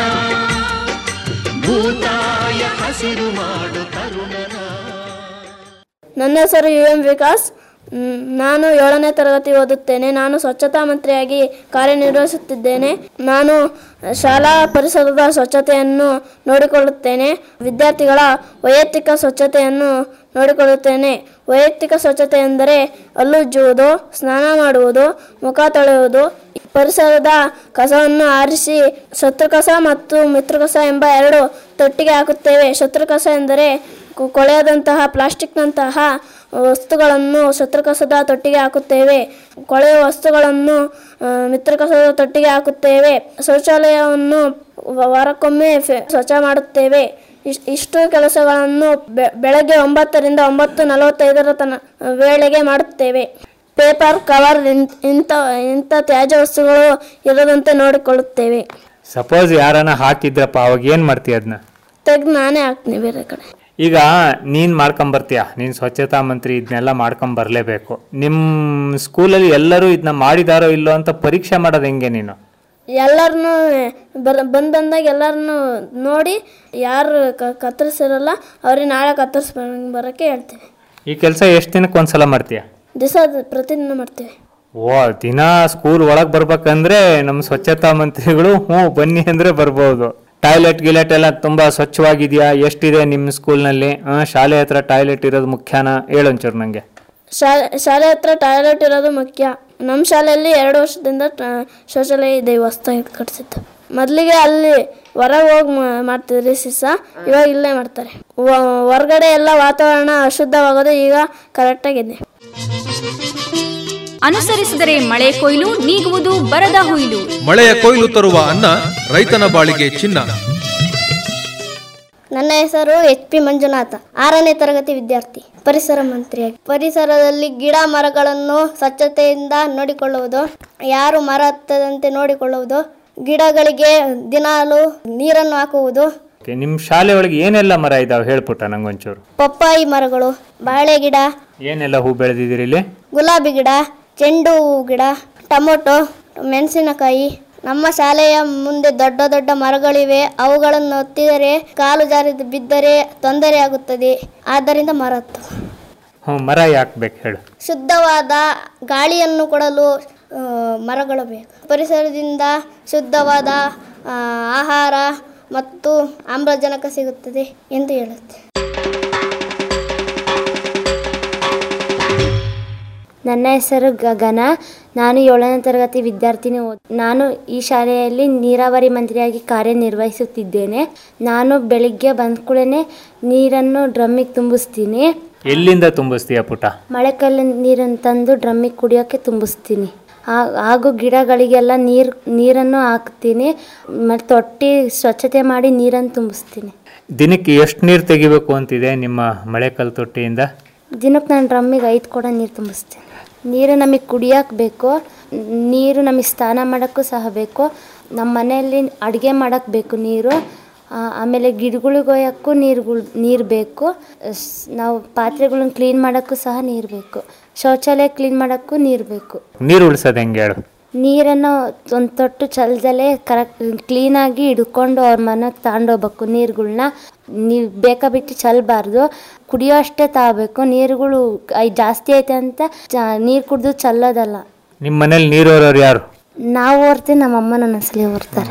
ಭೂತಾಯ ಹಸಿರು ಮಾಡು ಕರುಣನ ನನ್ನ ಹೆಸರು ಯು ಎಂ ವಿಕಾಸ್ ಮ್, ನಾನು ಏಳನೇ ತರಗತಿ ಓದುತ್ತೇನೆ ನಾನು ಸ್ವಚ್ಛತಾ ಮಂತ್ರಿಯಾಗಿ ಕಾರ್ಯನಿರ್ವಹಿಸುತ್ತಿದ್ದೇನೆ ನಾನು ಶಾಲಾ ಪರಿಸರದ ಸ್ವಚ್ಛತೆಯನ್ನು ನೋಡಿಕೊಳ್ಳುತ್ತೇನೆ ವಿದ್ಯಾರ್ಥಿಗಳ ವೈಯಕ್ತಿಕ ಸ್ವಚ್ಛತೆಯನ್ನು ನೋಡಿಕೊಳ್ಳುತ್ತೇನೆ ವೈಯಕ್ತಿಕ ಸ್ವಚ್ಛತೆ ಎಂದರೆ ಹಲ್ಲುಜ್ಜುವುದು ಸ್ನಾನ ಮಾಡುವುದು ಮುಖ ತೊಳೆಯುವುದು ಪರಿಸರದ ಕಸವನ್ನು ಆರಿಸಿ ಶತ್ರು ಕಸ ಮತ್ತು ಮಿತ್ರ ಕಸ ಎಂಬ ಎರಡು ತೊಟ್ಟಿಗೆ ಹಾಕುತ್ತೇವೆ ಶತ್ರು ಕಸ ಎಂದರೆ ಕು- ಕೊಳೆಯದಂತಹ ಪ್ಲಾಸ್ಟಿಕ್ನಂತಹ ವಸ್ತುಗಳನ್ನು ಶತ್ರುಕಸದ ತೊಟ್ಟಿಗೆ ಹಾಕುತ್ತೇವೆ ಕೊಳೆಯುವ ವಸ್ತುಗಳನ್ನು ಆ, ಮಿತ್ರಕಸದ ತೊಟ್ಟಿಗೆ ಹಾಕುತ್ತೇವೆ ಶೌಚಾಲಯವನ್ನು ವ- ವಾರಕ್ಕೊಮ್ಮೆ ಫೆ- ಸ್ವಚ್ಛ ಮಾಡುತ್ತೇವೆ ಇಶ್- ಇಷ್ಟು ಕೆಲಸಗಳನ್ನು ಬೆ- ಬೆಳಗ್ಗೆ ಒಂಬತ್ತರಿಂದ ಒಂಬತ್ತು ನಲವತ್ತೈದರ ತನ ವೇಳೆಗೆ ಮಾಡುತ್ತೇವೆ ಪೇಪರ್ ಕವರ್ ಇನ್- ಇಂಥ ಇಂಥ ತ್ಯಾಜ್ಯ ವಸ್ತುಗಳು ಇರದಂತೆ ನೋಡಿಕೊಳ್ಳುತ್ತೇವೆ ಸಪೋಸ್ ಯಾರನ್ನ ಹಾಕಿದ್ರಪ್ಪ ಅವಾಗ ಏನು ಮಾಡ್ತೀಯ ಅದನ್ನ ತೆಗೆದು ನಾನೇ ಹಾಕ್ತೀನಿ ಬೇರೆ ಕಡೆ ಈಗ ನೀನು ಮಾಡ್ಕೊಂಬರ್ತೀಯ ನೀನು ಸ್ವಚ್ಛತಾ ಮಂತ್ರಿ ಇದನ್ನೆಲ್ಲ ಮಾಡ್ಕೊಂಬರ್ಲೇಬೇಕು ನಿಮ್ಮ ಸ್ಕೂಲಲ್ಲಿ ಎಲ್ಲರೂ ಇದನ್ನ ಮಾಡಿದಾರೋ ಇಲ್ಲೋ ಅಂತ ಪರೀಕ್ಷೆ ಮಾಡೋದು ಹೆಂಗೆ ನೀನು ಎಲ್ಲರನ್ನೂ ಬರ ಬಂದು ಬಂದಾಗ ಎಲ್ಲರನ್ನೂ ನೋಡಿ ಯಾರು ಕ ಕತ್ತರಿಸಿರಲ್ಲ ಅವ್ರಿಗೆ ನಾಳೆ ಕತ್ತರಿಸ್ ಬರೋಕ್ಕೆ ಹೇಳ್ತೀವಿ ಈ ಕೆಲಸ ಎಷ್ಟು ದಿನಕ್ಕೆ ಒಂದ್ಸಲ ಮಾಡ್ತೀಯ ದಿವಸ ಪ್ರತಿದಿನ ಮಾಡ್ತೀವಿ ಓ ದಿನ ಸ್ಕೂಲ್ ಒಳಗೆ ಬರ್ಬೇಕಂದ್ರೆ ನಮ್ಮ ಸ್ವಚ್ಛತಾ ಮಂತ್ರಿಗಳು ಹ್ಞೂ ಬನ್ನಿ ಅಂದರೆ ಬರ್ಬೋದು ಟಾಯ್ಲೆಟ್ ಗಿಲೆಟ್ ಎಲ್ಲ ತುಂಬ ಸ್ವಚ್ಛವಾಗಿದೆಯಾ ಎಷ್ಟಿದೆ ನಿಮ್ಮ ಸ್ಕೂಲ್ನಲ್ಲಿ ಶಾಲೆ ಹತ್ರ ಟಾಯ್ಲೆಟ್ ಇರೋದು ಮುಖ್ಯನಾ ಹೇಳೊಂಚೂರು ನನಗೆ ಶಾಲೆ ಶಾಲೆ ಹತ್ರ ಟಾಯ್ಲೆಟ್ ಇರೋದು ಮುಖ್ಯ ನಮ್ಮ ಶಾಲೆಯಲ್ಲಿ ಎರಡು ವರ್ಷದಿಂದ ಟ- ಶೌಚಾಲಯ ಇದೆ ಹೊಸ್ದಾಗಿ ಕಟ್ಸಿದ್ದು ಮೊದಲಿಗೆ ಅಲ್ಲಿ ಹೊರಗೆ ಹೋಗಿ ಮಾಡ್ತಿದ್ರಿ ಸಿಸ ಇವಾಗ ಇಲ್ಲೇ ಮಾಡ್ತಾರೆ ವ- ಹೊರ್ಗಡೆ ಎಲ್ಲ ವಾತಾವರಣ ಅಶುದ್ಧವಾಗೋದು ಈಗ ಕರೆಕ್ಟಾಗಿದೆ ಅನುಸರಿಸಿದರೆ ಮಳೆ ಕೊಯ್ಲು ನೀಗುವುದು ಬರದ ಹುಯ್ಲು ಮಳೆಯ ಕೊಯ್ಲು ತರುವ ಅನ್ನ ರೈತನ ಬಾಳಿಗೆ ಚಿನ್ನ ನನ್ನ ಹೆಸರು ಎಚ್ ಪಿ ಮಂಜುನಾಥ ಆರನೇ ತರಗತಿ ವಿದ್ಯಾರ್ಥಿ ಪರಿಸರ ಮಂತ್ರಿಯಾಗಿ ಪರಿಸರದಲ್ಲಿ ಗಿಡ ಮರಗಳನ್ನು ಸ್ವಚ್ಛತೆಯಿಂದ ನೋಡಿಕೊಳ್ಳುವುದು ಯಾರು ಮರ ಹತ್ತದಂತೆ ನೋಡಿಕೊಳ್ಳುವುದು ಗಿಡಗಳಿಗೆ ದಿನಾಲು ನೀರನ್ನು ಹಾಕುವುದು ನಿಮ್ಮ ಶಾಲೆ ಒಳಗೆ ಏನೆಲ್ಲ ಮರ ಇದಾವೆ ಹೇಳ್ಪುಟ್ಟ ನಂಗೊಂಚೂರು ಪಪ್ಪಾಯಿ ಮರಗಳು ಬಾಳೆ ಗಿಡ ಏನೆಲ್ಲ ಹೂ ಬೆಳೆದಿದ್ದೀರಿ ಇಲ್ಲಿ ಗುಲಾಬಿ ಗಿಡ ಚೆಂಡು ಹೂವು ಗಿಡ ಟೊಮೊಟೊ ಮೆಣಸಿನಕಾಯಿ ನಮ್ಮ ಶಾಲೆಯ ಮುಂದೆ ದೊಡ್ಡ ದೊಡ್ಡ ಮರಗಳಿವೆ ಅವುಗಳನ್ನು ಹತ್ತಿದರೆ ಕಾಲು ಜಾರಿದು ಬಿದ್ದರೆ ತೊಂದರೆಯಾಗುತ್ತದೆ ಆದ್ದರಿಂದ ಮರ ಹತ್ತು ಹ್ಞೂ ಮರ ಯಾಕೆ ಬೇಕು ಹೇಳು ಶುದ್ಧವಾದ ಗಾಳಿಯನ್ನು ಕೊಡಲು ಆ, ಮರಗಳು ಬೇಕು ಪರಿಸರದಿಂದ ಶುದ್ಧವಾದ ಆ, ಆಹಾರ ಮತ್ತು ಆಮ್ಲಜನಕ ಸಿಗುತ್ತದೆ ಎಂದು ಹೇಳುತ್ತೆ ನನ್ನ ಹೆಸರು ಗಗನ ನಾನು ಏಳನೇ ತರಗತಿ ವಿದ್ಯಾರ್ಥಿನಿ ಓದ್- ನಾನು ಈ ಶಾಲೆಯಲ್ಲಿ ನೀರಾವರಿ ಮಂತ್ರಿಯಾಗಿ ಕಾರ್ಯನಿರ್ವಹಿಸುತ್ತಿದ್ದೇನೆ ನಾನು ಬೆಳಿಗ್ಗೆ ಬಂದ ಕೂಡಲೇ ನೀರನ್ನು ಡ್ರಮ್ಮಿಗೆ ತುಂಬಿಸ್ತೀನಿ ಎಲ್ಲಿಂದ ತುಂಬಿಸ್ತೀಯ ಪುಟ ಮಳೆಕಲ್ಲು ನೀರನ್ನು ತಂದು ಡ್ರಮ್ಮಿಗೆ ಕುಡಿಯೋಕ್ಕೆ ತುಂಬಿಸ್ತೀನಿ ಆ- ಹಾಗೂ ಗಿಡಗಳಿಗೆಲ್ಲ ನೀರು ನೀರನ್ನು ಹಾಕ್ತೀನಿ ಮತ್ತು ತೊಟ್ಟಿ ಸ್ವಚ್ಛತೆ ಮಾಡಿ ನೀರನ್ನು ತುಂಬಿಸ್ತೀನಿ ದಿನಕ್ಕೆ ಎಷ್ಟು ನೀರು ತೆಗಿಬೇಕು ಅಂತಿದೆ ನಿಮ್ಮ ಮಳೆಕಲ್ ತೊಟ್ಟಿಯಿಂದ ದಿನಕ್ಕೆ ನಾನು ಡ್ರಮ್ಮಿಗೆ ಐದು ಕೂಡ ನೀರು ತುಂಬಿಸ್ತೀನಿ ನೀರು ನಮಗೆ ಕುಡಿಯೋಕೆ ಬೇಕು ನೀರು ನಮಗೆ ಸ್ನಾನ ಮಾಡೋಕ್ಕೂ ಸಹ ಬೇಕು ನಮ್ಮ ಮನೆಯಲ್ಲಿ ಅಡುಗೆ ಮಾಡೋಕ್ಕೆ ಬೇಕು ನೀರು ಆ, ಆಮೇಲೆ ಗಿಡಗಳಿಗೆ ಒಯ್ಯೋಕ್ಕೂ ನೀರುಗಳು ನೀರು ಬೇಕು ಸ್- ನಾವು ಪಾತ್ರೆಗಳನ್ನ ಕ್ಲೀನ್ ಮಾಡೋಕ್ಕೂ ಸಹ ನೀರು ಬೇಕು ಶೌಚಾಲಯ ಕ್ಲೀನ್ ಮಾಡೋಕ್ಕೂ ನೀರು ಬೇಕು ನೀರು ಉಳಿಸೋದು ಹೆಂಗೆ ಹೇಳು ನೀರನ್ನು ಒಂದು ತೊಟ್ಟು ಚಲ್ದಲೆ ಕರೆಕ್ಟ್ ಕ್ಲೀನಾಗಿ ಹಿಡ್ಕೊಂಡು ಅವ್ರ ಮನೆಗೆ ತಗೊಂಡೋಗ್ಬೇಕು ನೀರುಗಳ್ನ ನೀವು ಬೇಕಾ ಬಿಟ್ಟು ಚಲ್ಬಾರ್ದು ಕುಡಿಯೋ ಅಷ್ಟೇ ತಗೋಬೇಕು ನೀರುಗಳು ಐ ಜಾಸ್ತಿ ಐತೆ ಅಂತ ಚ ನೀರು ಕುಡಿದು ಚಲ್ಲೋದಲ್ಲ ನಿಮ್ಮ ಮನೇಲಿ ನೀರು ಹೊರೋರು ಯಾರು ನಾವು ಓರ್ತೀವಿ ನಮ್ಮ ಅಮ್ಮ ನನ್ನ ಸಲ ಓರ್ತಾರೆ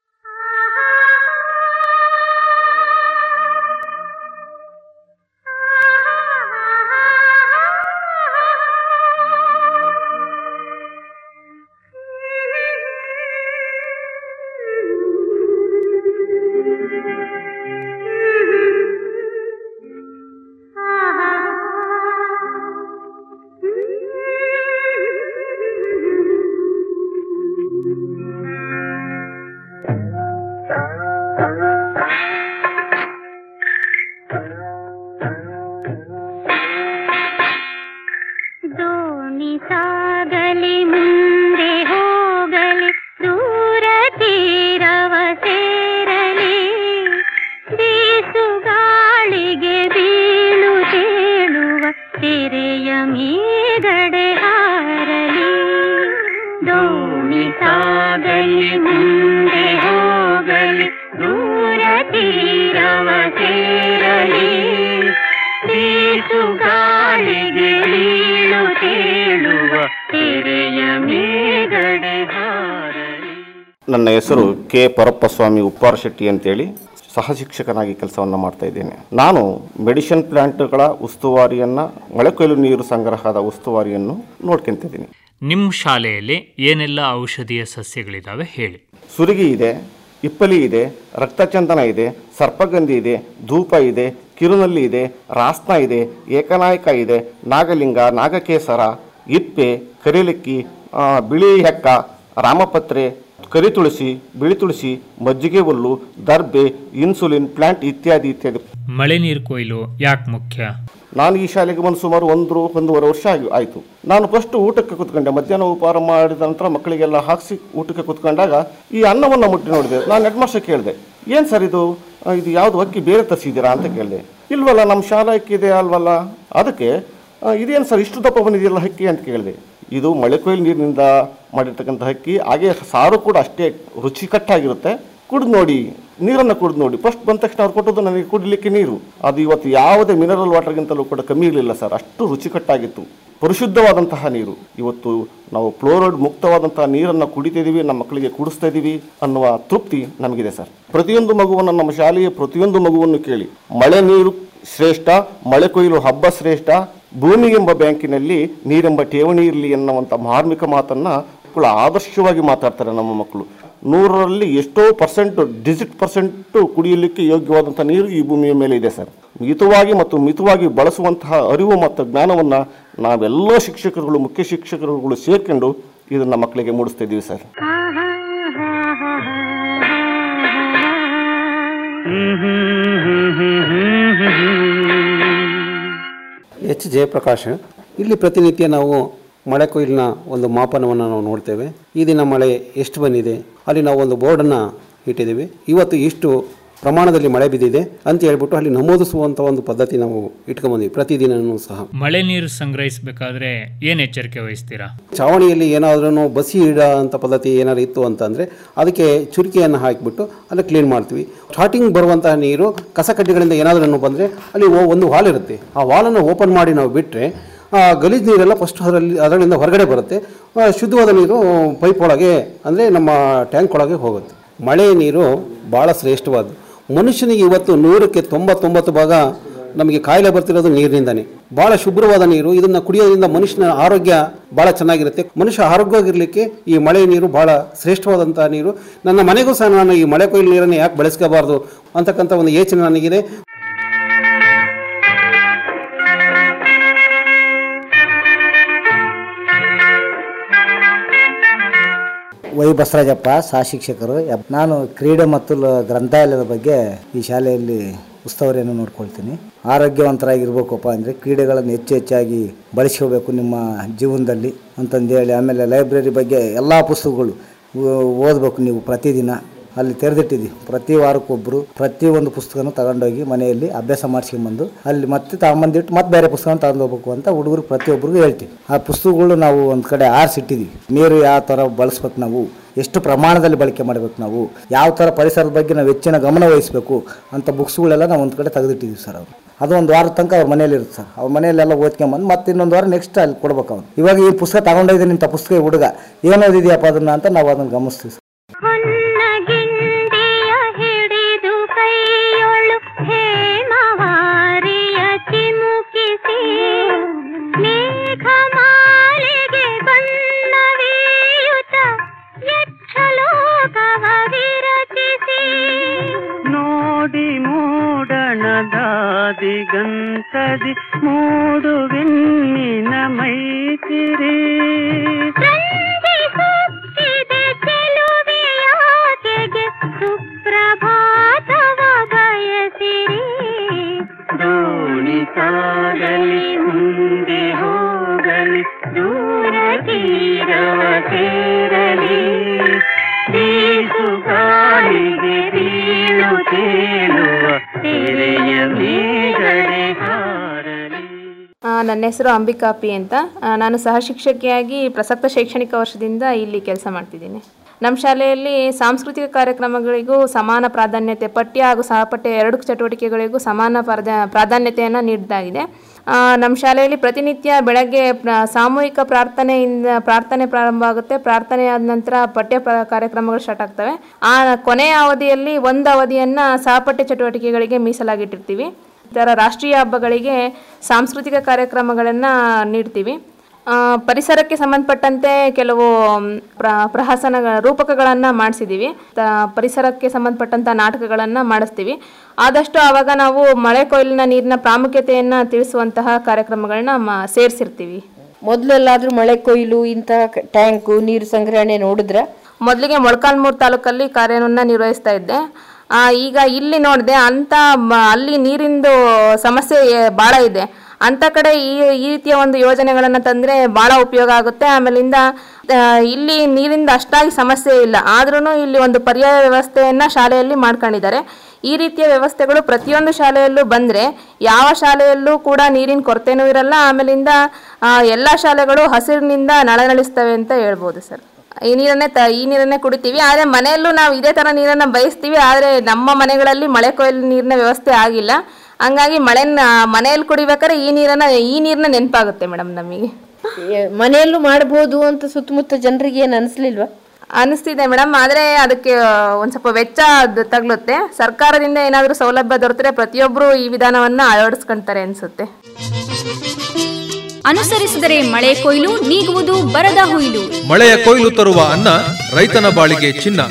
ದೋಣಿ ಸಾಗಲಿ ಮುಂದೆ ಹೋಗಲಿ ದೂರ ತೀರವ ಸೇರಲಿ ಬೀಸು ಗಾಳಿಗೆ ಬೀಳು ತೇಳುವ ತೆರೆಯ ಮೇಗಡೆ ಹಾರಲಿ ದೋಣಿ ಸಾಗಲಿ ಮುಂದೆ ಹೋಗಲಿ ದೂರ ತೀರವ ಸೇರಲಿ ಬೀಸು ಗಾಳಿಗೆ ಬೀಳು ತೇಳುವ ತೆರೆಯ ಮೇಗಡೆ ಹಾರಲಿ ನನ್ನ ಹೆಸರು ಕೆ ಪರಪ್ಪಸ್ವಾಮಿ ಉಪ್ಪಾರ ಶೆಟ್ಟಿ ಅಂತೇಳಿ ಸಹ ಶಿಕ್ಷಕನಾಗಿ ಕೆಲಸವನ್ನು ಮಾಡ್ತಾ ಇದ್ದೇನೆ ನಾನು ಮೆಡಿಸಿನ್ ಪ್ಲಾಂಟ್ಗಳ ಉಸ್ತುವಾರಿಯನ್ನು ಮಳೆಕೊಯ್ಲು ನೀರು ಸಂಗ್ರಹದ ಉಸ್ತುವಾರಿಯನ್ನು ನೋಡ್ಕೊಂತಿದ್ದೀನಿ ನಿಮ್ಮ ಶಾಲೆಯಲ್ಲಿ ಏನೆಲ್ಲ ಔಷಧೀಯ ಸಸ್ಯಗಳಿದಾವೆ ಹೇಳಿ ಸುರಿಗಿ ಇದೆ ಇಪ್ಪಲಿ ಇದೆ ರಕ್ತಚಂದನ ಇದೆ ಸರ್ಪಗಂಧಿ ಇದೆ ಧೂಪ ಇದೆ ಕಿರುನಲ್ಲಿ ಇದೆ ರಾಸ್ನ ಇದೆ ಏಕನಾಯಕ ಇದೆ ನಾಗಲಿಂಗ ನಾಗಕೇಸರ ಇಪ್ಪೆ ಕರಿಲಿಕ್ಕಿ ಆ, ಬಿಳಿ ಹೆಕ್ಕ ರಾಮಪತ್ರೆ ಕರಿ ತುಳಸಿ ಬಿಳಿ ತುಳಸಿ ಮಜ್ಜಿಗೆ ಹುಲ್ಲು ದರ್ಬೆ ಇನ್ಸುಲಿನ್ ಪ್ಲಾಂಟ್ ಇತ್ಯಾದಿ ಇತ್ಯಾದಿ ಮಳೆ ನೀರು ಕೊಯ್ಲು ಯಾಕೆ ಮುಖ್ಯ ನಾನು ಈ ಶಾಲೆಗೆ ಬಂದು ಸುಮಾರು ಒಂದು ಒಂದೂವರೆ ವರ್ಷ ಆಗಿ ಆಯಿತು ನಾನು ಫಸ್ಟ್ ಊಟಕ್ಕೆ ಕೂತ್ಕೊಂಡೆ ಮಧ್ಯಾಹ್ನ ಉಪಹಾರ ಮಾಡಿದ ನಂತರ ಮಕ್ಕಳಿಗೆಲ್ಲ ಹಾಕಿಸಿ ಊಟಕ್ಕೆ ಕೂತ್ಕೊಂಡಾಗ ಈ ಅನ್ನವನ್ನು ಮುಟ್ಟಿ ನೋಡಿದೆ ನಾನು ಹೆಡ್ ಮಾಸ್ಟರ್ ಕೇಳಿದೆ ಏನು ಸರ್ ಇದು ಆ, ಇದು ಯಾವುದು ಅಕ್ಕಿ ಬೇರೆ ತರಿಸಿದ್ದೀರಾ ಅಂತ ಕೇಳಿದೆ ಇಲ್ವಲ್ಲ ನಮ್ಮ ಶಾಲಾ ಹಕ್ಕಿ ಇದೆ ಅಲ್ವಲ್ಲ ಅದಕ್ಕೆ ಆ, ಇದೇನು ಸರ್ ಇಷ್ಟು ದಪ್ಪ ಬಂದಿದೆಯಲ್ಲ ಹಕ್ಕಿ ಅಂತ ಕೇಳಿದೆ ಇದು ಮಳೆ ಕೊಯ್ಲು ನೀರಿನಿಂದ ಮಾಡಿರ್ತಕ್ಕಂಥ ಹಕ್ಕಿ ಹಾಗೆ ಸಾರು ಕೂಡ ಅಷ್ಟೇ ರುಚಿಕಟ್ಟಾಗಿರುತ್ತೆ ಕುಡಿದು ನೋಡಿ ನೀರನ್ನು ಕುಡಿದು ನೋಡಿ ಫಸ್ಟ್ ಬಂದ ತಕ್ಷಣ ಅವ್ರು ಕೊಟ್ಟದ್ದು ನನಗೆ ಕುಡಿಲಿಕ್ಕೆ ನೀರು ಅದು ಇವತ್ತು ಯಾವುದೇ ಮಿನರಲ್ ವಾಟರ್ಗಿಂತಲೂ ಕೂಡ ಕಮ್ಮಿ ಇರಲಿಲ್ಲ ಸರ್ ಅಷ್ಟು ರುಚಿಕಟ್ಟಾಗಿತ್ತು ಪರಿಶುದ್ಧವಾದಂತಹ ನೀರು ಇವತ್ತು ನಾವು ಫ್ಲೋರೈಡ್ ಮುಕ್ತವಾದಂತಹ ನೀರನ್ನು ಕುಡಿತಿದ್ದೀವಿ ನಮ್ಮ ಮಕ್ಕಳಿಗೆ ಕುಡಿಸ್ತಾ ಇದ್ದೀವಿ ಅನ್ನುವ ತೃಪ್ತಿ ನಮಗಿದೆ ಸರ್ ಪ್ರತಿಯೊಂದು ಮಗುವನ್ನು ನಮ್ಮ ಶಾಲೆಯ ಪ್ರತಿಯೊಂದು ಮಗುವನ್ನು ಕೇಳಿ ಮಳೆ ನೀರು ಶ್ರೇಷ್ಠ ಮಳೆ ಕೊಯ್ಲು ಹಬ್ಬ ಶ್ರೇಷ್ಠ ಭೂಮಿಗೆಂಬ ಬ್ಯಾಂಕಿನಲ್ಲಿ ನೀರೆಂಬ ಠೇವಣಿ ಇರಲಿ ಎನ್ನುವಂಥ ಮಾರ್ಮಿಕ ಮಾತನ್ನ ಮಕ್ಕಳು ಆದರ್ಶವಾಗಿ ಮಾತಾಡ್ತಾರೆ ನಮ್ಮ ಮಕ್ಕಳು ನೂರರಲ್ಲಿ ಎಷ್ಟೋ ಪರ್ಸೆಂಟ್ ಡಿಜಿಟ್ ಪರ್ಸೆಂಟ್ ಕುಡಿಯಲಿಕ್ಕೆ ಯೋಗ್ಯವಾದಂಥ ನೀರು ಈ ಭೂಮಿಯ ಮೇಲೆ ಇದೆ ಸರ್ ಮಿತವಾಗಿ ಮತ್ತು ಮಿತವಾಗಿ ಬಳಸುವಂತಹ ಅರಿವು ಮತ್ತು ಜ್ಞಾನವನ್ನು ನಾವೆಲ್ಲ ಶಿಕ್ಷಕರುಗಳು ಮುಖ್ಯ ಶಿಕ್ಷಕರುಗಳು ಸೇರ್ಕೊಂಡು ಇದನ್ನ ಮಕ್ಕಳಿಗೆ ಮೂಡಿಸ್ತಾ ಇದ್ದೀವಿ ಸರ್ ಎಚ್ ಜಯಪ್ರಕಾಶ್ ಇಲ್ಲಿ ಪ್ರತಿನಿತ್ಯ ನಾವು ಮಳೆ ಕೊಯ್ಲಿನ ಒಂದು ಮಾಪನವನ್ನು ನಾವು ನೋಡ್ತೇವೆ ಈ ದಿನ ಮಳೆ ಎಷ್ಟು ಬಂದಿದೆ ಅಲ್ಲಿ ನಾವು ಒಂದು ಬೋರ್ಡನ್ನು ಇಟ್ಟಿದ್ದೀವಿ ಇವತ್ತು ಇಷ್ಟು ಪ್ರಮಾಣದಲ್ಲಿ ಮಳೆ ಬಿದ್ದಿದೆ ಅಂತ ಹೇಳ್ಬಿಟ್ಟು ಅಲ್ಲಿ ನಮೂದಿಸುವಂಥ ಒಂದು ಪದ್ಧತಿ ನಾವು ಇಟ್ಕೊಂಬಂದಿವಿ ಪ್ರತಿದಿನವೂ ಸಹ ಮಳೆ ನೀರು ಸಂಗ್ರಹಿಸಬೇಕಾದ್ರೆ ಏನು ಎಚ್ಚರಿಕೆ ವಹಿಸ್ತೀರಾ ಚಾವಣಿಯಲ್ಲಿ ಏನಾದ್ರೂ ಬಸಿ ಇಡ ಅಂತ ಪದ್ಧತಿ ಏನಾದ್ರು ಇತ್ತು ಅಂತಂದರೆ ಅದಕ್ಕೆ ಚುರಿಕೆಯನ್ನು ಹಾಕಿಬಿಟ್ಟು ಅಲ್ಲಿ ಕ್ಲೀನ್ ಮಾಡ್ತೀವಿ ಸ್ಟಾರ್ಟಿಂಗ್ ಬರುವಂತಹ ನೀರು ಕಸ ಕಡ್ಡಿಗಳಿಂದ ಏನಾದ್ರೂ ಬಂದರೆ ಅಲ್ಲಿ ಓ- ಒಂದು ವಾಲ್ ಇರುತ್ತೆ ಆ ವಾಲನ್ನು ಓಪನ್ ಮಾಡಿ ನಾವು ಬಿಟ್ಟರೆ ಗಲೀಜು ನೀರೆಲ್ಲ ಫಸ್ಟ್ ಅದರಲ್ಲಿ ಅದರಿಂದ ಹೊರಗಡೆ ಬರುತ್ತೆ ಆ, ಶುದ್ಧವಾದ ನೀರು ಪೈಪ್ ಒಳಗೆ ಅಂದರೆ ನಮ್ಮ ಟ್ಯಾಂಕ್ ಒಳಗೆ ಹೋಗುತ್ತೆ ಮಳೆ ನೀರು ಭಾಳ ಶ್ರೇಷ್ಠವಾದ್ದು ಮನುಷ್ಯನಿಗೆ ಇವತ್ತು ನೂರಕ್ಕೆ ತೊಂಬತ್ತೊಂಬತ್ತು ಭಾಗ ನಮಗೆ ಕಾಯಿಲೆ ಬರ್ತಿರೋದು ನೀರಿನಿಂದಾನೆ ಭಾಳ ಶುಭ್ರವಾದ ನೀರು ಇದನ್ನ ಕುಡಿಯೋದ್ರಿಂದ ಮನುಷ್ಯನ ಆರೋಗ್ಯ ಭಾಳ ಚೆನ್ನಾಗಿರುತ್ತೆ ಮನುಷ್ಯ ಆರೋಗ್ಯವಾಗಿರಲಿಕ್ಕೆ ಈ ಮಳೆ ನೀರು ಭಾಳ ಶ್ರೇಷ್ಠವಾದಂತಹ ನೀರು ನನ್ನ ಮನೆಗೂ ಸಹ ನಾನು ಈ ಮಳೆ ಕೊಯ್ಲು ನೀರನ್ನು ಯಾಕೆ ಬಳಸ್ಕೋಬಾರ್ದು ಅಂತಕ್ಕಂಥ ಒಂದು ಯೋಚನೆ ನನಗಿದೆ ವೈ ಬಸವರಾಜಪ್ಪ ಸಹ ಶಿಕ್ಷಕರು ಯಪ್- ನಾನು ಕ್ರೀಡೆ ಮತ್ತು ಲ- ಗ್ರಂಥಾಲಯದ ಬಗ್ಗೆ ಈ ಶಾಲೆಯಲ್ಲಿ ಉಸ್ತುವಾರಿಯನ್ನು ನೋಡ್ಕೊಳ್ತೀನಿ ಆರೋಗ್ಯವಂತರಾಗಿರ್ಬೇಕಪ್ಪ ಅಂದರೆ ಕ್ರೀಡೆಗಳನ್ನು ಹೆಚ್ಚು ಹೆಚ್ಚಾಗಿ ಬಳಸ್ಕೋಬೇಕು ನಿಮ್ಮ ಜೀವನದಲ್ಲಿ ಅಂತಂದೇಳಿ ಆಮೇಲೆ ಲೈಬ್ರರಿ ಬಗ್ಗೆ ಎಲ್ಲ ಪುಸ್ತಕಗಳು ಓ- ಓದಬೇಕು ನೀವು ಪ್ರತಿದಿನ ಅಲ್ಲಿ ತೆರೆದಿಟ್ಟಿದ್ದೀವಿ ಪ್ರತಿ ವಾರಕ್ಕೊಬ್ಬರು ಪ್ರತಿ ಒಂದು ಪುಸ್ತಕನೂ ತಗೊಂಡೋಗಿ ಮನೆಯಲ್ಲಿ ಅಭ್ಯಾಸ ಮಾಡಿಸ್ಕೊಂಬಂದು ಅಲ್ಲಿ ಮತ್ತೆ ತಗೊಂಬಂದಿಟ್ಟು ಮತ್ತೆ ಬೇರೆ ಪುಸ್ತಕ ತಗೊಂಡು ಹೋಗ್ಬೇಕು ಅಂತ ಹುಡುಗರು ಪ್ರತಿಯೊಬ್ಬರಿಗೂ ಹೇಳ್ತೀವಿ ಆ ಪುಸ್ತಕಗಳು ನಾವು ಒಂದು ಕಡೆ ಆರಿಸಿಟ್ಟಿದ್ದೀವಿ ನೀರು ಯಾವ ಥರ ಬಳಸ್ಬೇಕು ನಾವು ಎಷ್ಟು ಪ್ರಮಾಣದಲ್ಲಿ ಬಳಕೆ ಮಾಡಬೇಕು ನಾವು ಯಾವ ಥರ ಪರಿಸರದ ಬಗ್ಗೆ ನಾವು ಹೆಚ್ಚಿನ ಗಮನ ವಹಿಸಬೇಕು ಅಂತ ಬುಕ್ಸ್ಗಳೆಲ್ಲ ನಾವು ಒಂದು ಕಡೆ ತೆಗೆದಿಟ್ಟಿದ್ದೀವಿ ಸರ್ ಅವರು ಅದು ಒಂದು ವಾರದ ತನಕ ಅವ್ರ ಮನೇಲಿ ಇರುತ್ತೆ ಸರ್ ಅವ್ರ ಮನೆಯಲ್ಲೆಲ್ಲ ಓದ್ಕೊಂಬಂದು ಮತ್ತೆ ಇನ್ನೊಂದು ವಾರ ನೆಕ್ಸ್ಟ್ ಅಲ್ಲಿ ಕೊಡ್ಬೇಕು ಅವ್ನು ಇವಾಗ ಈ ಪುಸ್ತಕ ತಗೊಂಡೋಗಿದ್ದೀನಿ ಇಂಥ ಪುಸ್ತಕ ಈ ಹುಡುಗ ಏನು ಓದಿದ್ಯಪ್ಪ ಅದನ್ನ ಅಂತ ನಾವು ಅದನ್ನು ಗಮನಿಸ್ತೀವಿ ಸರ್ ಹೊನ್ನಗಿಂಡಿಯ ಹಿಡಿದು ಕೈಯೊಳು ಹೇಮವಾರಿಯ ಚಿಮುಕಿಸಿ ಮೇಘಮಾಲೆಗೆ ಬಣ್ಣವೀಯುತ ಯಕ್ಷಲೋಕವ ವಿರಚಿಸಿ ನೋಡಿ ಮೂಡಣದಾದಿಗಂತದಿ ಮೂಡುವೆನ್ನಿನ ಮೈತಿರಿ ರಂಜಿಸುತ್ತಿದೆ ಚೆಲುವೆಯಾಕೆಗೆ ಸುಪ್ರಭಾತವ ಬಯಸಿರಿ ದೋಣಿ ಸಾಗಲಿ ಮುಂದೆ ಹೋಗಲಿ ದೂರ ತೀರವ ಸೇರಲಿ ಬೀಸು ಗಾಳಿಗೆ ಬೀಳು ತೇಲುವ ತೆರೆಯ ಮೇಗಡೆ ಹಾರಲಿ ಆ, ನನ್ನ ಹೆಸರು ಅಂಬಿಕಾ ಪಿ ಅಂತ ಆ, ನಾನು ಸಹ ಶಿಕ್ಷಕಿಯಾಗಿ ಪ್ರಸಕ್ತ ಶೈಕ್ಷಣಿಕ ವರ್ಷದಿಂದ ಇಲ್ಲಿ ಕೆಲಸ ಮಾಡ್ತಿದ್ದೀನಿ ನಮ್ಮ ಶಾಲೆಯಲ್ಲಿ ಸಾಂಸ್ಕೃತಿಕ ಕಾರ್ಯಕ್ರಮಗಳಿಗೂ ಸಮಾನ ಪ್ರಾಧಾನ್ಯತೆ ಪಠ್ಯ ಹಾಗೂ ಸಹಪಠ್ಯ ಎರಡು ಚಟುವಟಿಕೆಗಳಿಗೂ ಸಮಾನ ಪ್ರಾಧ ಪ್ರಾಧಾನ್ಯತೆಯನ್ನು ನೀಡಲಾಗಿದೆ ಆ, ನಮ್ಮ ಶಾಲೆಯಲ್ಲಿ ಪ್ರತಿನಿತ್ಯ ಬೆಳಗ್ಗೆ ಪ್ರ- ಸಾಮೂಹಿಕ ಪ್ರಾರ್ಥನೆಯಿಂದ ಪ್ರಾರ್ಥನೆ ಪ್ರಾರಂಭ ಆಗುತ್ತೆ ಪ್ರಾರ್ಥನೆ ಆದ ನಂತರ ಪಠ್ಯ ಪ್ರ- ಕಾರ್ಯಕ್ರಮಗಳು ಸ್ಟಾರ್ಟ್ ಆಗ್ತವೆ ಆ ಕೊನೆಯ ಅವಧಿಯಲ್ಲಿ ಒಂದು ಅವಧಿಯನ್ನು ಸಹಪಠ್ಯ ಚಟುವಟಿಕೆಗಳಿಗೆ ಮೀಸಲಾಗಿಟ್ಟಿರ್ತೀವಿ ಈ ಥರ ರಾಷ್ಟ್ರೀಯ ಹಬ್ಬಗಳಿಗೆ ಸಾಂಸ್ಕೃತಿಕ ಕಾರ್ಯಕ್ರಮಗಳನ್ನು ನೀಡ್ತೀವಿ ಆ, ಪರಿಸರಕ್ಕೆ ಸಂಬಂಧಪಟ್ಟಂತೆ ಕೆಲವು ಮ್, ಪ್ರ ಪ್ರಹಸನ ರೂಪಕಗಳನ್ನು ಮಾಡಿಸಿದ್ದೀವಿ ಪರಿಸರಕ್ಕೆ ಸಂಬಂಧಪಟ್ಟಂಥ ನಾಟಕಗಳನ್ನು ಮಾಡಿಸ್ತೀವಿ ಆದಷ್ಟು ಆವಾಗ ನಾವು ಮಳೆ ಕೊಯ್ಲಿನ ನೀರಿನ ಪ್ರಾಮುಖ್ಯತೆಯನ್ನು ತಿಳಿಸುವಂತಹ ಕಾರ್ಯಕ್ರಮಗಳನ್ನ ಮ ಸೇರಿಸಿರ್ತೀವಿ ಮೊದಲೆಲ್ಲಾದ್ರೂ ಮಳೆ ಕೊಯ್ಲು ಇಂತಹ ಕ- ಟ್ಯಾಂಕು ನೀರು ಸಂಗ್ರಹಣೆ ನೋಡಿದ್ರ ಮೊದಲಿಗೆ ಮೊಳಕಾಲ್ಮೂರು ತಾಲೂಕಲ್ಲಿ ಕಾರ್ಯವನ್ನು ನಿರ್ವಹಿಸ್ತಾ ಇದ್ದೆ ಆ, ಈಗ ಇಲ್ಲಿ ನೋಡಿದೆ ಅಂತ ಮ- ಅಲ್ಲಿ ನೀರಿಂದು ಸಮಸ್ಯೆ ಭಾಳ ಇದೆ ಅಂಥ ಕಡೆ ಈ ಈ ರೀತಿಯ ಒಂದು ಯೋಜನೆಗಳನ್ನು ತಂದರೆ ಭಾಳ ಉಪಯೋಗ ಆಗುತ್ತೆ ಆಮೇಲಿಂದ ಆ, ಇಲ್ಲಿ ನೀರಿಂದ ಅಷ್ಟಾಗಿ ಸಮಸ್ಯೆ ಇಲ್ಲ ಆದ್ರೂ ಇಲ್ಲಿ ಒಂದು ಪರ್ಯಾಯ ವ್ಯವಸ್ಥೆಯನ್ನು ಶಾಲೆಯಲ್ಲಿ ಮಾಡ್ಕೊಂಡಿದ್ದಾರೆ ಈ ರೀತಿಯ ವ್ಯವಸ್ಥೆಗಳು ಪ್ರತಿಯೊಂದು ಶಾಲೆಯಲ್ಲೂ ಬಂದರೆ ಯಾವ ಶಾಲೆಯಲ್ಲೂ ಕೂಡ ನೀರಿನ ಕೊರತೆನೂ ಇರಲ್ಲ ಆಮೇಲಿಂದ ಆ, ಎಲ್ಲ ಶಾಲೆಗಳು ಹಸಿರಿನಿಂದ ನಳನಳಿಸ್ತವೆ ಅಂತ ಹೇಳ್ಬೋದು ಸರ್ ಈ ನೀರನ್ನೇ ತ ಈ ನೀರನ್ನೇ ಕುಡಿತೀವಿ ಆದರೆ ಮನೆಯಲ್ಲೂ ನಾವು ಇದೇ ಥರ ನೀರನ್ನು ಬಯಸ್ತೀವಿ ಆದರೆ ನಮ್ಮ ಮನೆಗಳಲ್ಲಿ ಮಳೆ ಕೊಯ್ಲು ನೀರಿನ ವ್ಯವಸ್ಥೆ ಆಗಿಲ್ಲ ಹಂಗಾಗಿ ಮಳೆನ ಮನೆಯಲ್ಲಿ ಕುಡಿಬೇಕಾದ್ರೆ ಈ ನೀರನ್ನ ಈ ನೀರನ್ನ ನೆನಪಾಗುತ್ತೆ ಮೇಡಮ್ ನಮಗೆ ಮನೆಯಲ್ಲೂ ಮಾಡಬಹುದು ಅಂತ ಸುತ್ತಮುತ್ತ ಜನರಿಗೆ ಏನು ಅನಿಸ್ಲಿಲ್ವಾ ಅನಿಸ್ತಿದೆ ಮೇಡಮ್ ಆದರೆ ಅದಕ್ಕೆ ಒಂದು ಸ್ವಲ್ಪ ವೆಚ್ಚ ಅದು ತಗ್ಲುತ್ತೆ ಸರ್ಕಾರದಿಂದ ಏನಾದರೂ ಸೌಲಭ್ಯ ದೊರೆತರೆ ಪ್ರತಿಯೊಬ್ಬರು ಈ ವಿಧಾನವನ್ನು ಅಳವಡಿಸ್ಕೊಂತಾರೆ ಅನಿಸುತ್ತೆ ಅನುಸರಿಸಿದರೆ ಮಳೆ ಕೊಯ್ಲು ನೀಗುವುದು ಬರದ ಹುಯ್ಲು ಮಳೆಯ ಕೊಯ್ಲು ತರುವ ಅನ್ನ ರೈತನ ಬಾಳಿಗೆ ಚಿನ್ನ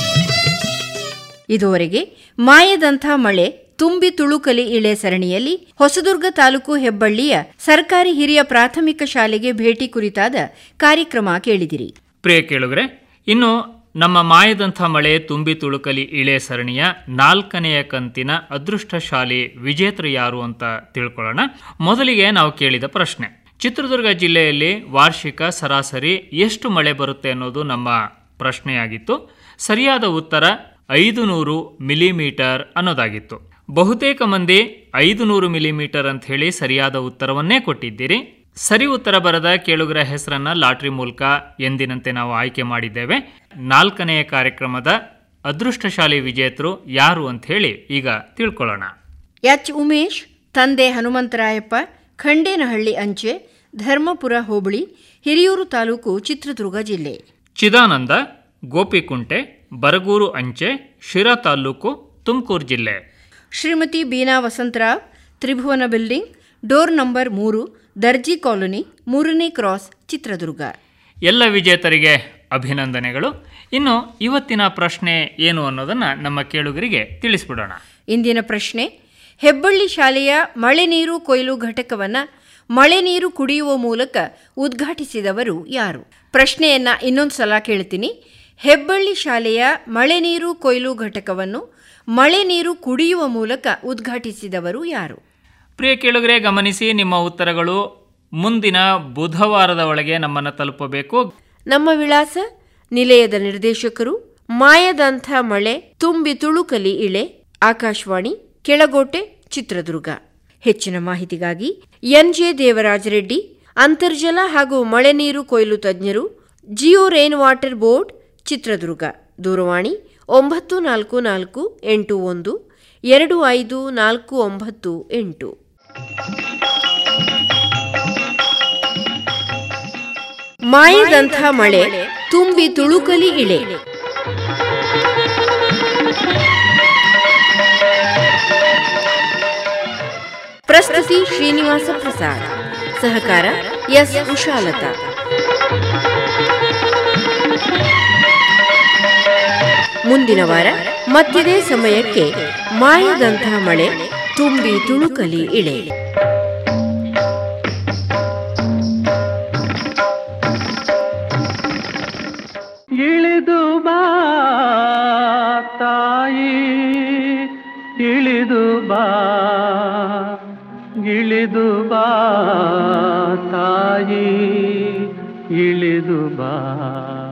ಇದುವರೆಗೆ ಮಾಯದಂಥ ಮಳೆ ತುಂಬಿ ತುಳುಕಲಿ ಇಳೆ ಸರಣಿಯಲ್ಲಿ ಹೊಸದುರ್ಗ ತಾಲೂಕು ಹೆಬ್ಬಳ್ಳಿಯ ಸರ್ಕಾರಿ ಹಿರಿಯ ಪ್ರಾಥಮಿಕ ಶಾಲೆಗೆ ಭೇಟಿ ಕುರಿತಾದ ಕಾರ್ಯಕ್ರಮ ಕೇಳಿದಿರಿ ಪ್ರಿಯ ಕೇಳುಗರೆ ಇನ್ನು ನಮ್ಮ ಮಾಯದಂಥ ಮಳೆ ತುಂಬಿ ತುಳುಕಲಿ ಇಳೆ ಸರಣಿಯ ನಾಲ್ಕನೆಯ ಕಂತಿನ ಅದೃಷ್ಟ ಶಾಲೆ ವಿಜೇತರು ಯಾರು ಅಂತ ತಿಳ್ಕೊಳ್ಳೋಣ ಮೊದಲಿಗೆ ನಾವು ಕೇಳಿದ ಪ್ರಶ್ನೆ ಚಿತ್ರದುರ್ಗ ಜಿಲ್ಲೆಯಲ್ಲಿ ವಾರ್ಷಿಕ ಸರಾಸರಿ ಎಷ್ಟು ಮಳೆ ಬರುತ್ತೆ ಅನ್ನೋದು ನಮ್ಮ ಪ್ರಶ್ನೆಯಾಗಿತ್ತು ಸರಿಯಾದ ಉತ್ತರ ಐದು ನೂರು ಮಿಲಿಮೀಟರ್ ಅನ್ನೋದಾಗಿತ್ತು ಬಹುತೇಕ ಮಂದಿ ಐದು ನೂರು ಮಿಲಿಮೀಟರ್ ಅಂತ ಹೇಳಿ ಸರಿಯಾದ ಉತ್ತರವನ್ನೇ ಕೊಟ್ಟಿದ್ದೀರಿ ಸರಿ ಉತ್ತರ ಬರದ ಕೇಳುಗರ ಹೆಸರನ್ನ ಲಾಟ್ರಿ ಮೂಲಕ ಎಂದಿನಂತೆ ನಾವು ಆಯ್ಕೆ ಮಾಡಿದ್ದೇವೆ ನಾಲ್ಕನೆಯ ಕಾರ್ಯಕ್ರಮದ ಅದೃಷ್ಟಶಾಲಿ ವಿಜೇತರು ಯಾರು ಅಂತ ಹೇಳಿ ಈಗ ತಿಳ್ಕೊಳ್ಳೋಣ ಎಚ್ ಉಮೇಶ್ ತಂದೆ ಹನುಮಂತರಾಯಪ್ಪ ಖಂಡೇನಹಳ್ಳಿ ಅಂಚೆ ಧರ್ಮಪುರ ಹೋಬಳಿ ಹಿರಿಯೂರು ತಾಲೂಕು ಚಿತ್ರದುರ್ಗ ಜಿಲ್ಲೆ ಚಿದಾನಂದ ಗೋಪಿಕುಂಟೆ ಬರಗೂರು ಅಂಚೆ ಶಿರಾ ತಾಲೂಕು ತುಮಕೂರು ಜಿಲ್ಲೆ Shrimati Beena Vasantrao Tribhuvana building door number ಮೂರು ದರ್ಜಿ ಕಾಲೋನಿ ಮೂರನೇ ಕ್ರಾಸ್ ಚಿತ್ರದುರ್ಗ ಎಲ್ಲ ವಿಜೇತರಿಗೆ ಅಭಿನಂದನೆಗಳು ಇನ್ನು ಇವತ್ತಿನ ಪ್ರಶ್ನೆ ಏನು ಅನ್ನೋದನ್ನ ನಮ್ಮ ಕೇಳುಗರಿಗೆ ತಿಳಿಸ್ಬಿಡೋಣ ಇಂದಿನ ಪ್ರಶ್ನೆ ಹೆಬ್ಬಳ್ಳಿ ಶಾಲೆಯ ಮಳೆ ನೀರು ಕೊಯ್ಲು ಘಟಕವನ್ನು ಮಳೆ ನೀರು ಕುಡಿಯುವ ಮೂಲಕ ಉದ್ಘಾಟಿಸಿದವರು ಯಾರು ಪ್ರಶ್ನೆಯನ್ನ ಇನ್ನೊಂದು ಸಲ ಕೇಳ್ತೀನಿ ಹೆಬ್ಬಳ್ಳಿ ಶಾಲೆಯ ಮಳೆ ನೀರು ಕೊಯ್ಲು ಘಟಕವನ್ನು ಮಳೆ ನೀರು ಕುಡಿಯುವ ಮೂಲಕ ಉದ್ಘಾಟಿಸಿದವರು ಯಾರು ಪ್ರಿಯ ಕೇಳುಗರೆ ಗಮನಿಸಿ ನಿಮ್ಮ ಉತ್ತರಗಳು ಮುಂದಿನ ಬುಧವಾರದ ಒಳಗೆ ನಮ್ಮನ್ನು ತಲುಪಬೇಕು ನಮ್ಮ ವಿಳಾಸ ನಿಲಯದ ನಿರ್ದೇಶಕರು ಮಾಯದಂಥ ಮಳೆ ತುಂಬಿ ತುಳುಕಲಿ ಇಳೆ ಆಕಾಶವಾಣಿ ಕೆಳಗೋಟೆ ಚಿತ್ರದುರ್ಗ ಹೆಚ್ಚಿನ ಮಾಹಿತಿಗಾಗಿ ಎನ್ಜೆ ದೇವರಾಜ ರೆಡ್ಡಿ ಅಂತರ್ಜಲ ಹಾಗೂ ಮಳೆ ನೀರು ಕೊಯ್ಲು ತಜ್ಞರು geo rain water board Chitradurga ದೂರವಾಣಿ ಒಂಬತ್ತು ನಾಲ್ಕು ನಾಲ್ಕು ಎಂಟು ಒಂದು ಎರಡು ಐದು ನಾಲ್ಕು ಒಂಬತ್ತು ಎಂಟು ಮಾಯದಂಥ ಮಳೆ ತುಂಬಿ ತುಳುಕಲಿ ಇಳೆ ಪ್ರಸ್ತುತಿ ಶ್ರೀನಿವಾಸ ಪ್ರಸಾದ್ ಸಹಕಾರ ಎಸ್ ಉಷಾಲತಾ ಮುಂದಿನ ವಾರ ಮಧ್ಯದೇ ಸಮಯಕ್ಕೆ ಮಾಯದಂಥ ಮಳೆ ತುಂಬಿ ತುಳುಕಲಿ ಇಳೆ ಇಳಿದು ಬಾ ತಾಯಿ ಇಳಿದು ಬಾ ಇಳಿದು ಬಾ ತಾಯಿ ಇಳಿದು ಬಾ